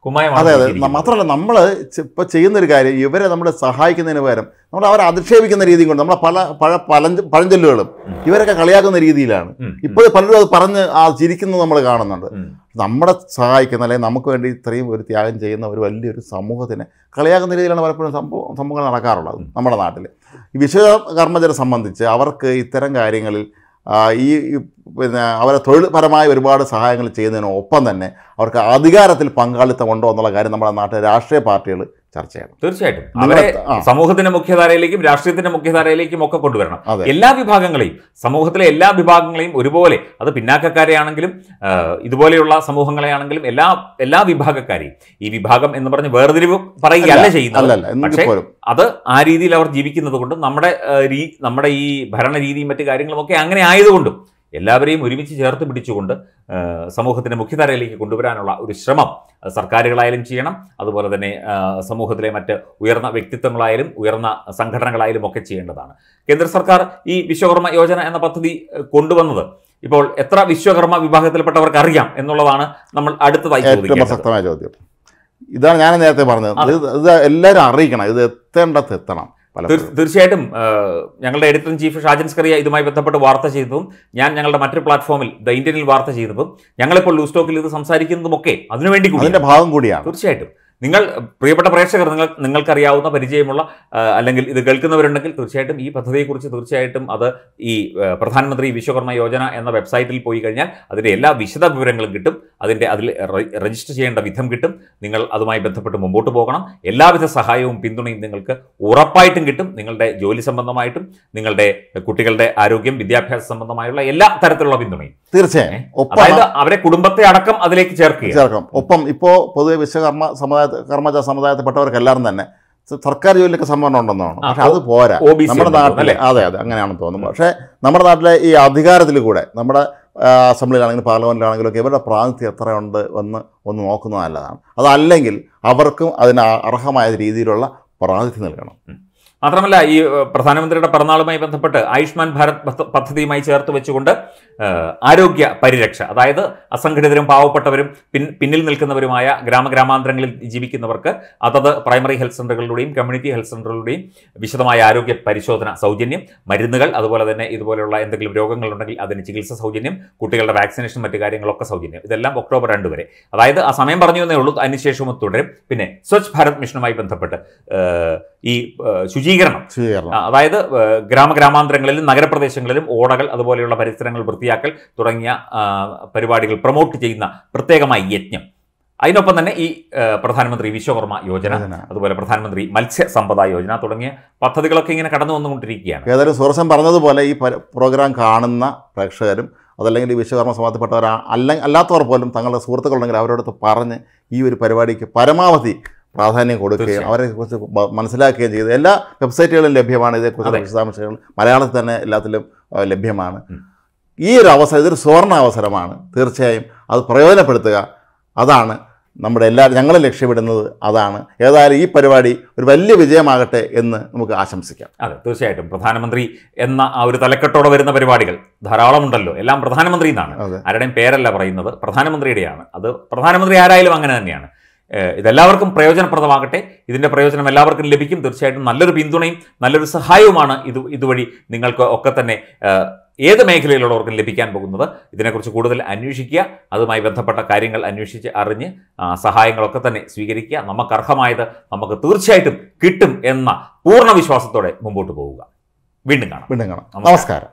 B: കുമ്മായമാണ്
A: അതെ അതെ
B: പൂശിയിരിക്കുന്നത്.
A: മാത്രമല്ല നമ്മൾ ഇപ്പോൾ ചെയ്യുന്നൊരു കാര്യം ഇവരെ നമ്മൾ സഹായിക്കുന്നതിന് പകരം നമ്മൾ അവരെ അധിക്ഷേപിക്കുന്ന രീതിയും കൊണ്ട് നമ്മളെ പല പഴ പഴഞ്ച പഴഞ്ചൊല്ലുകളും
B: ഉം.
A: ഇവരൊക്കെ കളിയാക്കുന്ന രീതിയിലാണ്
B: ഉം, ഉം,
A: ഇപ്പോൾ പലരും അത് പറഞ്ഞ് ആ ചിരിക്കുന്നത് നമ്മൾ കാണുന്നുണ്ട്
B: ഉം.
A: നമ്മളെ സഹായിക്കുന്ന അല്ലെങ്കിൽ നമുക്ക് വേണ്ടി ഇത്രയും ഒരു ത്യാഗം ചെയ്യുന്ന ഒരു വലിയൊരു സമൂഹത്തിനെ കളിയാക്കുന്ന രീതിയിലാണ് പലപ്പോഴും സംഭവം സംഭവങ്ങൾ നടക്കാറുള്ളത് നമ്മുടെ നാട്ടിൽ ഈ വിശ്വകർമ്മജരെ സംബന്ധിച്ച് അവർക്ക് ഇത്തരം കാര്യങ്ങളിൽ ആ, ഈ ഈ പിന്നെ അവരെ തൊഴിൽപരമായ ഒരുപാട് സഹായങ്ങൾ ചെയ്യുന്നതിനൊപ്പം തന്നെ അവർക്ക് അധികാരത്തിൽ പങ്കാളിത്തം ഉണ്ടോ എന്നുള്ള കാര്യം നമ്മുടെ നാട്ടിലെ രാഷ്ട്രീയ പാർട്ടികൾ ചർച്ച ചെയ്യണം
B: തീർച്ചയായിട്ടും
A: നിങ്ങൾ-
B: അവരെ
A: ആ.
B: സമൂഹത്തിന്റെ മുഖ്യധാരയിലേക്കും രാഷ്ട്രീയത്തിന്റെ മുഖ്യധാരയിലേക്കും ഒക്കെ കൊണ്ടുവരണം
A: അതെ
B: എല്ലാ വിഭാഗങ്ങളെയും സമൂഹത്തിലെ എല്ലാ വിഭാഗങ്ങളെയും ഒരുപോലെ അത് പിന്നാക്കക്കാരെയാണെങ്കിലും ആ, ഇതുപോലെയുള്ള സമൂഹങ്ങളെയാണെങ്കിലും എല്ലാ എല്ലാ വിഭാഗക്കാരെയും ഈ വിഭാഗം എന്ന് പറഞ്ഞ് വേർതിരിവ് പറയുകയല്ല ചെയ്യുന്നത്
A: അല്ലല്ല എങ്കിൽ
B: പക്ഷേ
A: പോലും
B: അത് ആ രീതിയിൽ അവർ ജീവിക്കുന്നത് കൊണ്ട് നമ്മുടെ ആ, രീ നമ്മുടെ ഈ ഭരണരീതിയും മറ്റു കാര്യങ്ങളും ഒക്കെ അങ്ങനെ ആയതുകൊണ്ടും എല്ലാവരെയും ഒരുമിച്ച് ചേർത്ത് പിടിച്ചുകൊണ്ട് ആ, സമൂഹത്തിന്റെ മുഖ്യധാരയിലേക്ക് കൊണ്ടുവരാനുള്ള ഒരു ശ്രമം അത് സർക്കാരുകളായാലും ചെയ്യണം അതുപോലെ തന്നെ ആ, സമൂഹത്തിലെ മറ്റ് ഉയർന്ന വ്യക്തിത്വങ്ങളായാലും ഉയർന്ന സംഘടനകളായാലും ഒക്കെ ചെയ്യേണ്ടതാണ് കേന്ദ്ര സർക്കാർ ഈ വിശ്വകർമ്മ യോജന എന്ന പദ്ധതി ഏഹ്, കൊണ്ടുവന്നത് ഇപ്പോൾ എത്ര വിശ്വകർമ്മ വിഭാഗത്തിൽപ്പെട്ടവർക്ക് അറിയാം എന്നുള്ളതാണ് നമ്മൾ അടുത്തതായി
A: ഏറ്റവും
B: ചോദിക്കേണ്ടത്
A: പ്രസക്തമായ ചോദ്യം ഇതാണ് ഞാൻ നേരത്തെ പറഞ്ഞത്
B: അതെ.
A: ഇത് ഇത് എല്ലാവരും അറിയിക്കണം ഇത് എത്തേണ്ടത് എത്തണം പലപ്പോഴും
B: തീർ- തീർച്ചയായിട്ടും ഏഹ്, ഞങ്ങളുടെ editor in chief Shajan Skariah ഇതുമായി ബന്ധപ്പെട്ട് വാർത്ത ചെയ്തതും ഞാൻ ഞങ്ങളുടെ മറ്റൊരു പ്ലാറ്റ്ഫോമിൽ ദ ഇന്ത്യനിൽ വാർത്ത ചെയ്തതും ഞങ്ങളിപ്പോൾ ലൂസ് ടോക്കിൽ ഇത് സംസാരിക്കുന്നതുമൊക്കെ അതിനുവേണ്ടി കൂടി
A: അതിന്റെ ഭാഗം കൂടിയാണ്
B: തീർച്ചയായിട്ടും നിങ്ങൾ പ്രിയപ്പെട്ട പ്രേക്ഷകർ നിങ്ങൾ നിങ്ങൾക്കറിയാവുന്ന പരിചയമുള്ള ആ, അല്ലെങ്കിൽ ഇത് കേൾക്കുന്നവരുണ്ടെങ്കിൽ തീർച്ചയായിട്ടും ഈ പദ്ധതിയെക്കുറിച്ച് തീർച്ചയായിട്ടും അത് ഈ ആ, പ്രധാനമന്ത്രി വിശ്വകർമ്മ യോജന എന്ന വെബ്സൈറ്റിൽ പോയി കഴിഞ്ഞാൽ അതിൻ്റെ എല്ലാ വിശദ വിവരങ്ങളും കിട്ടും അതിൻ്റെ അതിൽ റെ- രജിസ്റ്റർ ചെയ്യേണ്ട വിധം കിട്ടും നിങ്ങൾ അതുമായി ബന്ധപ്പെട്ട് മുമ്പോട്ട് പോകണം എല്ലാവിധ സഹായവും പിന്തുണയും നിങ്ങൾക്ക് ഉറപ്പായിട്ടും കിട്ടും നിങ്ങളുടെ ജോലി സംബന്ധമായിട്ടും നിങ്ങളുടെ കുട്ടികളുടെ ആരോഗ്യം വിദ്യാഭ്യാസ സംബന്ധമായുള്ള എല്ലാ തരത്തിലുള്ള പിന്തുണയും
A: തീർച്ചയായും ഒപ്പം
B: അതായത് അവരെ കുടുംബത്തെ അടക്കം അതിലേക്ക് ചേർക്കുക
A: ചേർക്കണം ഒപ്പം ഇപ്പോൾ പൊതുവെ വിശ്വകർമ്മ സമുദായ കർമ്മജ സമുദായത്തിൽപ്പെട്ടവർക്ക് എല്ലാവരും തന്നെ സ- സർക്കാർ ജോലിയൊക്കെ സംവരണം ഉണ്ടെന്നാണ്
B: ആ,
A: പക്ഷെ അത് പോരാ
B: OBC
A: നമ്മുടെ
B: ഉണ്ടെന്ന്
A: നാട്ടിൽ
B: തോന്നുന്നു,
A: അതെ അതെ അങ്ങനെയാണെന്ന് തോന്നുന്നു പക്ഷേ നമ്മുടെ നാട്ടിലെ ഈ അധികാരത്തിൽ കൂടെ നമ്മുടെ ആ, അസംബ്ലിയിലാണെങ്കിലും പാർലമെന്റിലാണെങ്കിലും ഒക്കെ ഇവരുടെ പ്രാതിനിധ്യം എത്രയുണ്ട് എന്ന് ഒന്ന് നോക്കുന്നത് നല്ലതാണ് അതല്ലെങ്കിൽ അവർക്കും അതിന് അർഹമായ രീതിയിലുള്ള പ്രാതിനിധ്യം നൽകണം
B: മാത്രമല്ല ഈ ഏഹ്, പ്രധാനമന്ത്രിയുടെ പിറന്നാളുമായി ബന്ധപ്പെട്ട് ആയുഷ്മാൻ ഭാരത് പദ്ധ- പദ്ധതിയുമായി ചേർത്ത് വെച്ചുകൊണ്ട് ഏഹ്, ആരോഗ്യ പരിരക്ഷ അതായത് അസംഘടിതരും പാവപ്പെട്ടവരും പിൻ പിന്നിൽ നിൽക്കുന്നവരുമായ ഗ്രാമഗ്രാമാന്തരങ്ങളിൽ ജീവിക്കുന്നവർക്ക് അതത് പ്രൈമറി ഹെൽത്ത് സെൻ്ററുകളിലൂടെയും കമ്മ്യൂണിറ്റി ഹെൽത്ത് സെൻ്ററുകളുടെയും വിശദമായ ആരോഗ്യ പരിശോധന സൗജന്യം മരുന്നുകൾ അതുപോലെ തന്നെ ഇതുപോലെയുള്ള എന്തെങ്കിലും രോഗങ്ങളുണ്ടെങ്കിൽ അതിന് ചികിത്സ സൗജന്യം കുട്ടികളുടെ വാക്സിനേഷൻ മറ്റു കാര്യങ്ങളൊക്കെ സൗജന്യം ഇതെല്ലാം ഒക്ടോബർ രണ്ട് വരെ അതായത് ആ സമയം പറഞ്ഞു എന്നേ ഉള്ളൂ അതിനുശേഷവും അത് തുടരും പിന്നെ സ്വച്ഛ് ഭാരത് മിഷനുമായി ബന്ധപ്പെട്ട് ഏഹ്, ഈ ഏഹ്, ശുചീകരണം
A: സ്വീകരണം
B: ആ, അതായത് ഏഹ്, ഗ്രാമഗ്രാമാന്തരങ്ങളിലും നഗരപ്രദേശങ്ങളിലും ഓടകൾ അതുപോലെയുള്ള പരിസരങ്ങൾ വൃത്തിയാക്കൽ തുടങ്ങിയ ആ, പരിപാടികൾ പ്രൊമോട്ട് ചെയ്യുന്ന പ്രത്യേകമായ യജ്ഞം അതിനൊപ്പം തന്നെ ഈ ഏഹ്, പ്രധാനമന്ത്രി വിശ്വകർമ്മ യോജന
A: യോജന.
B: അതുപോലെ പ്രധാനമന്ത്രി മത്സ്യസമ്പദ യോജന തുടങ്ങിയ പദ്ധതികളൊക്കെ ഇങ്ങനെ കടന്നു വന്നുകൊണ്ടിരിക്കുകയാണ്
A: ഏതായാലും സുഹൃസം പറഞ്ഞതുപോലെ ഈ പര- പ്രോഗ്രാം കാണുന്ന പ്രേക്ഷകരും അതല്ലെങ്കിൽ ഈ വിശ്വകർമ്മ സമാധിപ്പെട്ടവർ അല്ല അല്ലാത്തവർ പോലും തങ്ങളുടെ സുഹൃത്തുക്കളുണ്ടെങ്കിൽ അവരോടൊത്ത് പറഞ്ഞ് ഈ ഒരു പരിപാടിക്ക് പരമാവധി പ്രാധാന്യം കൊടുക്കുകയും
B: തീർച്ചയായും.
A: അവരെ കുറിച്ച് ബ- മനസ്സിലാക്കുകയും ചെയ്ത് എല്ലാ വെബ്സൈറ്റുകളിലും ലഭ്യമാണ് ഇതേക്കുറിച്ചുള്ള
B: അതെ.
A: വിശദാംശങ്ങൾ മലയാളത്തിൽ തന്നെ എല്ലാത്തിലും ആ, ലഭ്യമാണ്
B: ഉം.
A: ഈ ഒരു അവസരം ഇതൊരു സുവർണ അവസരമാണ് തീർച്ചയായും അത് പ്രയോജനപ്പെടുത്തുക അതാണ് നമ്മുടെ എല്ലാ ഞങ്ങളും ലക്ഷ്യമിടുന്നത് അതാണ് ഏതായാലും ഈ പരിപാടി ഒരു വലിയ വിജയമാകട്ടെ എന്ന് നമുക്ക് ആശംസിക്കാം
B: അതെ തീർച്ചയായിട്ടും പ്രധാനമന്ത്രി എന്ന ആ ഒരു തലക്കെട്ടോടെ വരുന്ന പരിപാടികൾ ധാരാളമുണ്ടല്ലോ എല്ലാം പ്രധാനമന്ത്രി എന്നാണ്
A: അതെ
B: ആരുടെയും പേരല്ല പറയുന്നത് പ്രധാനമന്ത്രിയുടെയാണ് അത് പ്രധാനമന്ത്രി ആരായാലും അങ്ങനെ തന്നെയാണ് ഏഹ് ഇതെല്ലാവർക്കും പ്രയോജനപ്രദമാകട്ടെ ഇതിൻ്റെ പ്രയോജനം എല്ലാവർക്കും ലഭിക്കും തീർച്ചയായിട്ടും നല്ലൊരു പിന്തുണയും നല്ലൊരു സഹായവുമാണ് ഇത് ഇതുവഴി നിങ്ങൾക്ക് ഒക്കെ തന്നെ ഏഹ് ഏത് മേഖലയിലുള്ളവർക്കും ലഭിക്കാൻ പോകുന്നത് ഇതിനെക്കുറിച്ച് കൂടുതൽ അന്വേഷിക്കുക അതുമായി ബന്ധപ്പെട്ട കാര്യങ്ങൾ അന്വേഷിച്ച് അറിഞ്ഞ് ആ, സഹായങ്ങളൊക്കെ തന്നെ സ്വീകരിക്കുക നമുക്ക് അർഹമായത് നമുക്ക് തീർച്ചയായിട്ടും കിട്ടും എന്ന പൂർണ്ണ വിശ്വാസത്തോടെ മുമ്പോട്ട് പോവുക വീണ്ടും കാണാം
A: വീണ്ടും കാണാം
B: നമസ്കാരം.
A: നമസ്കാരം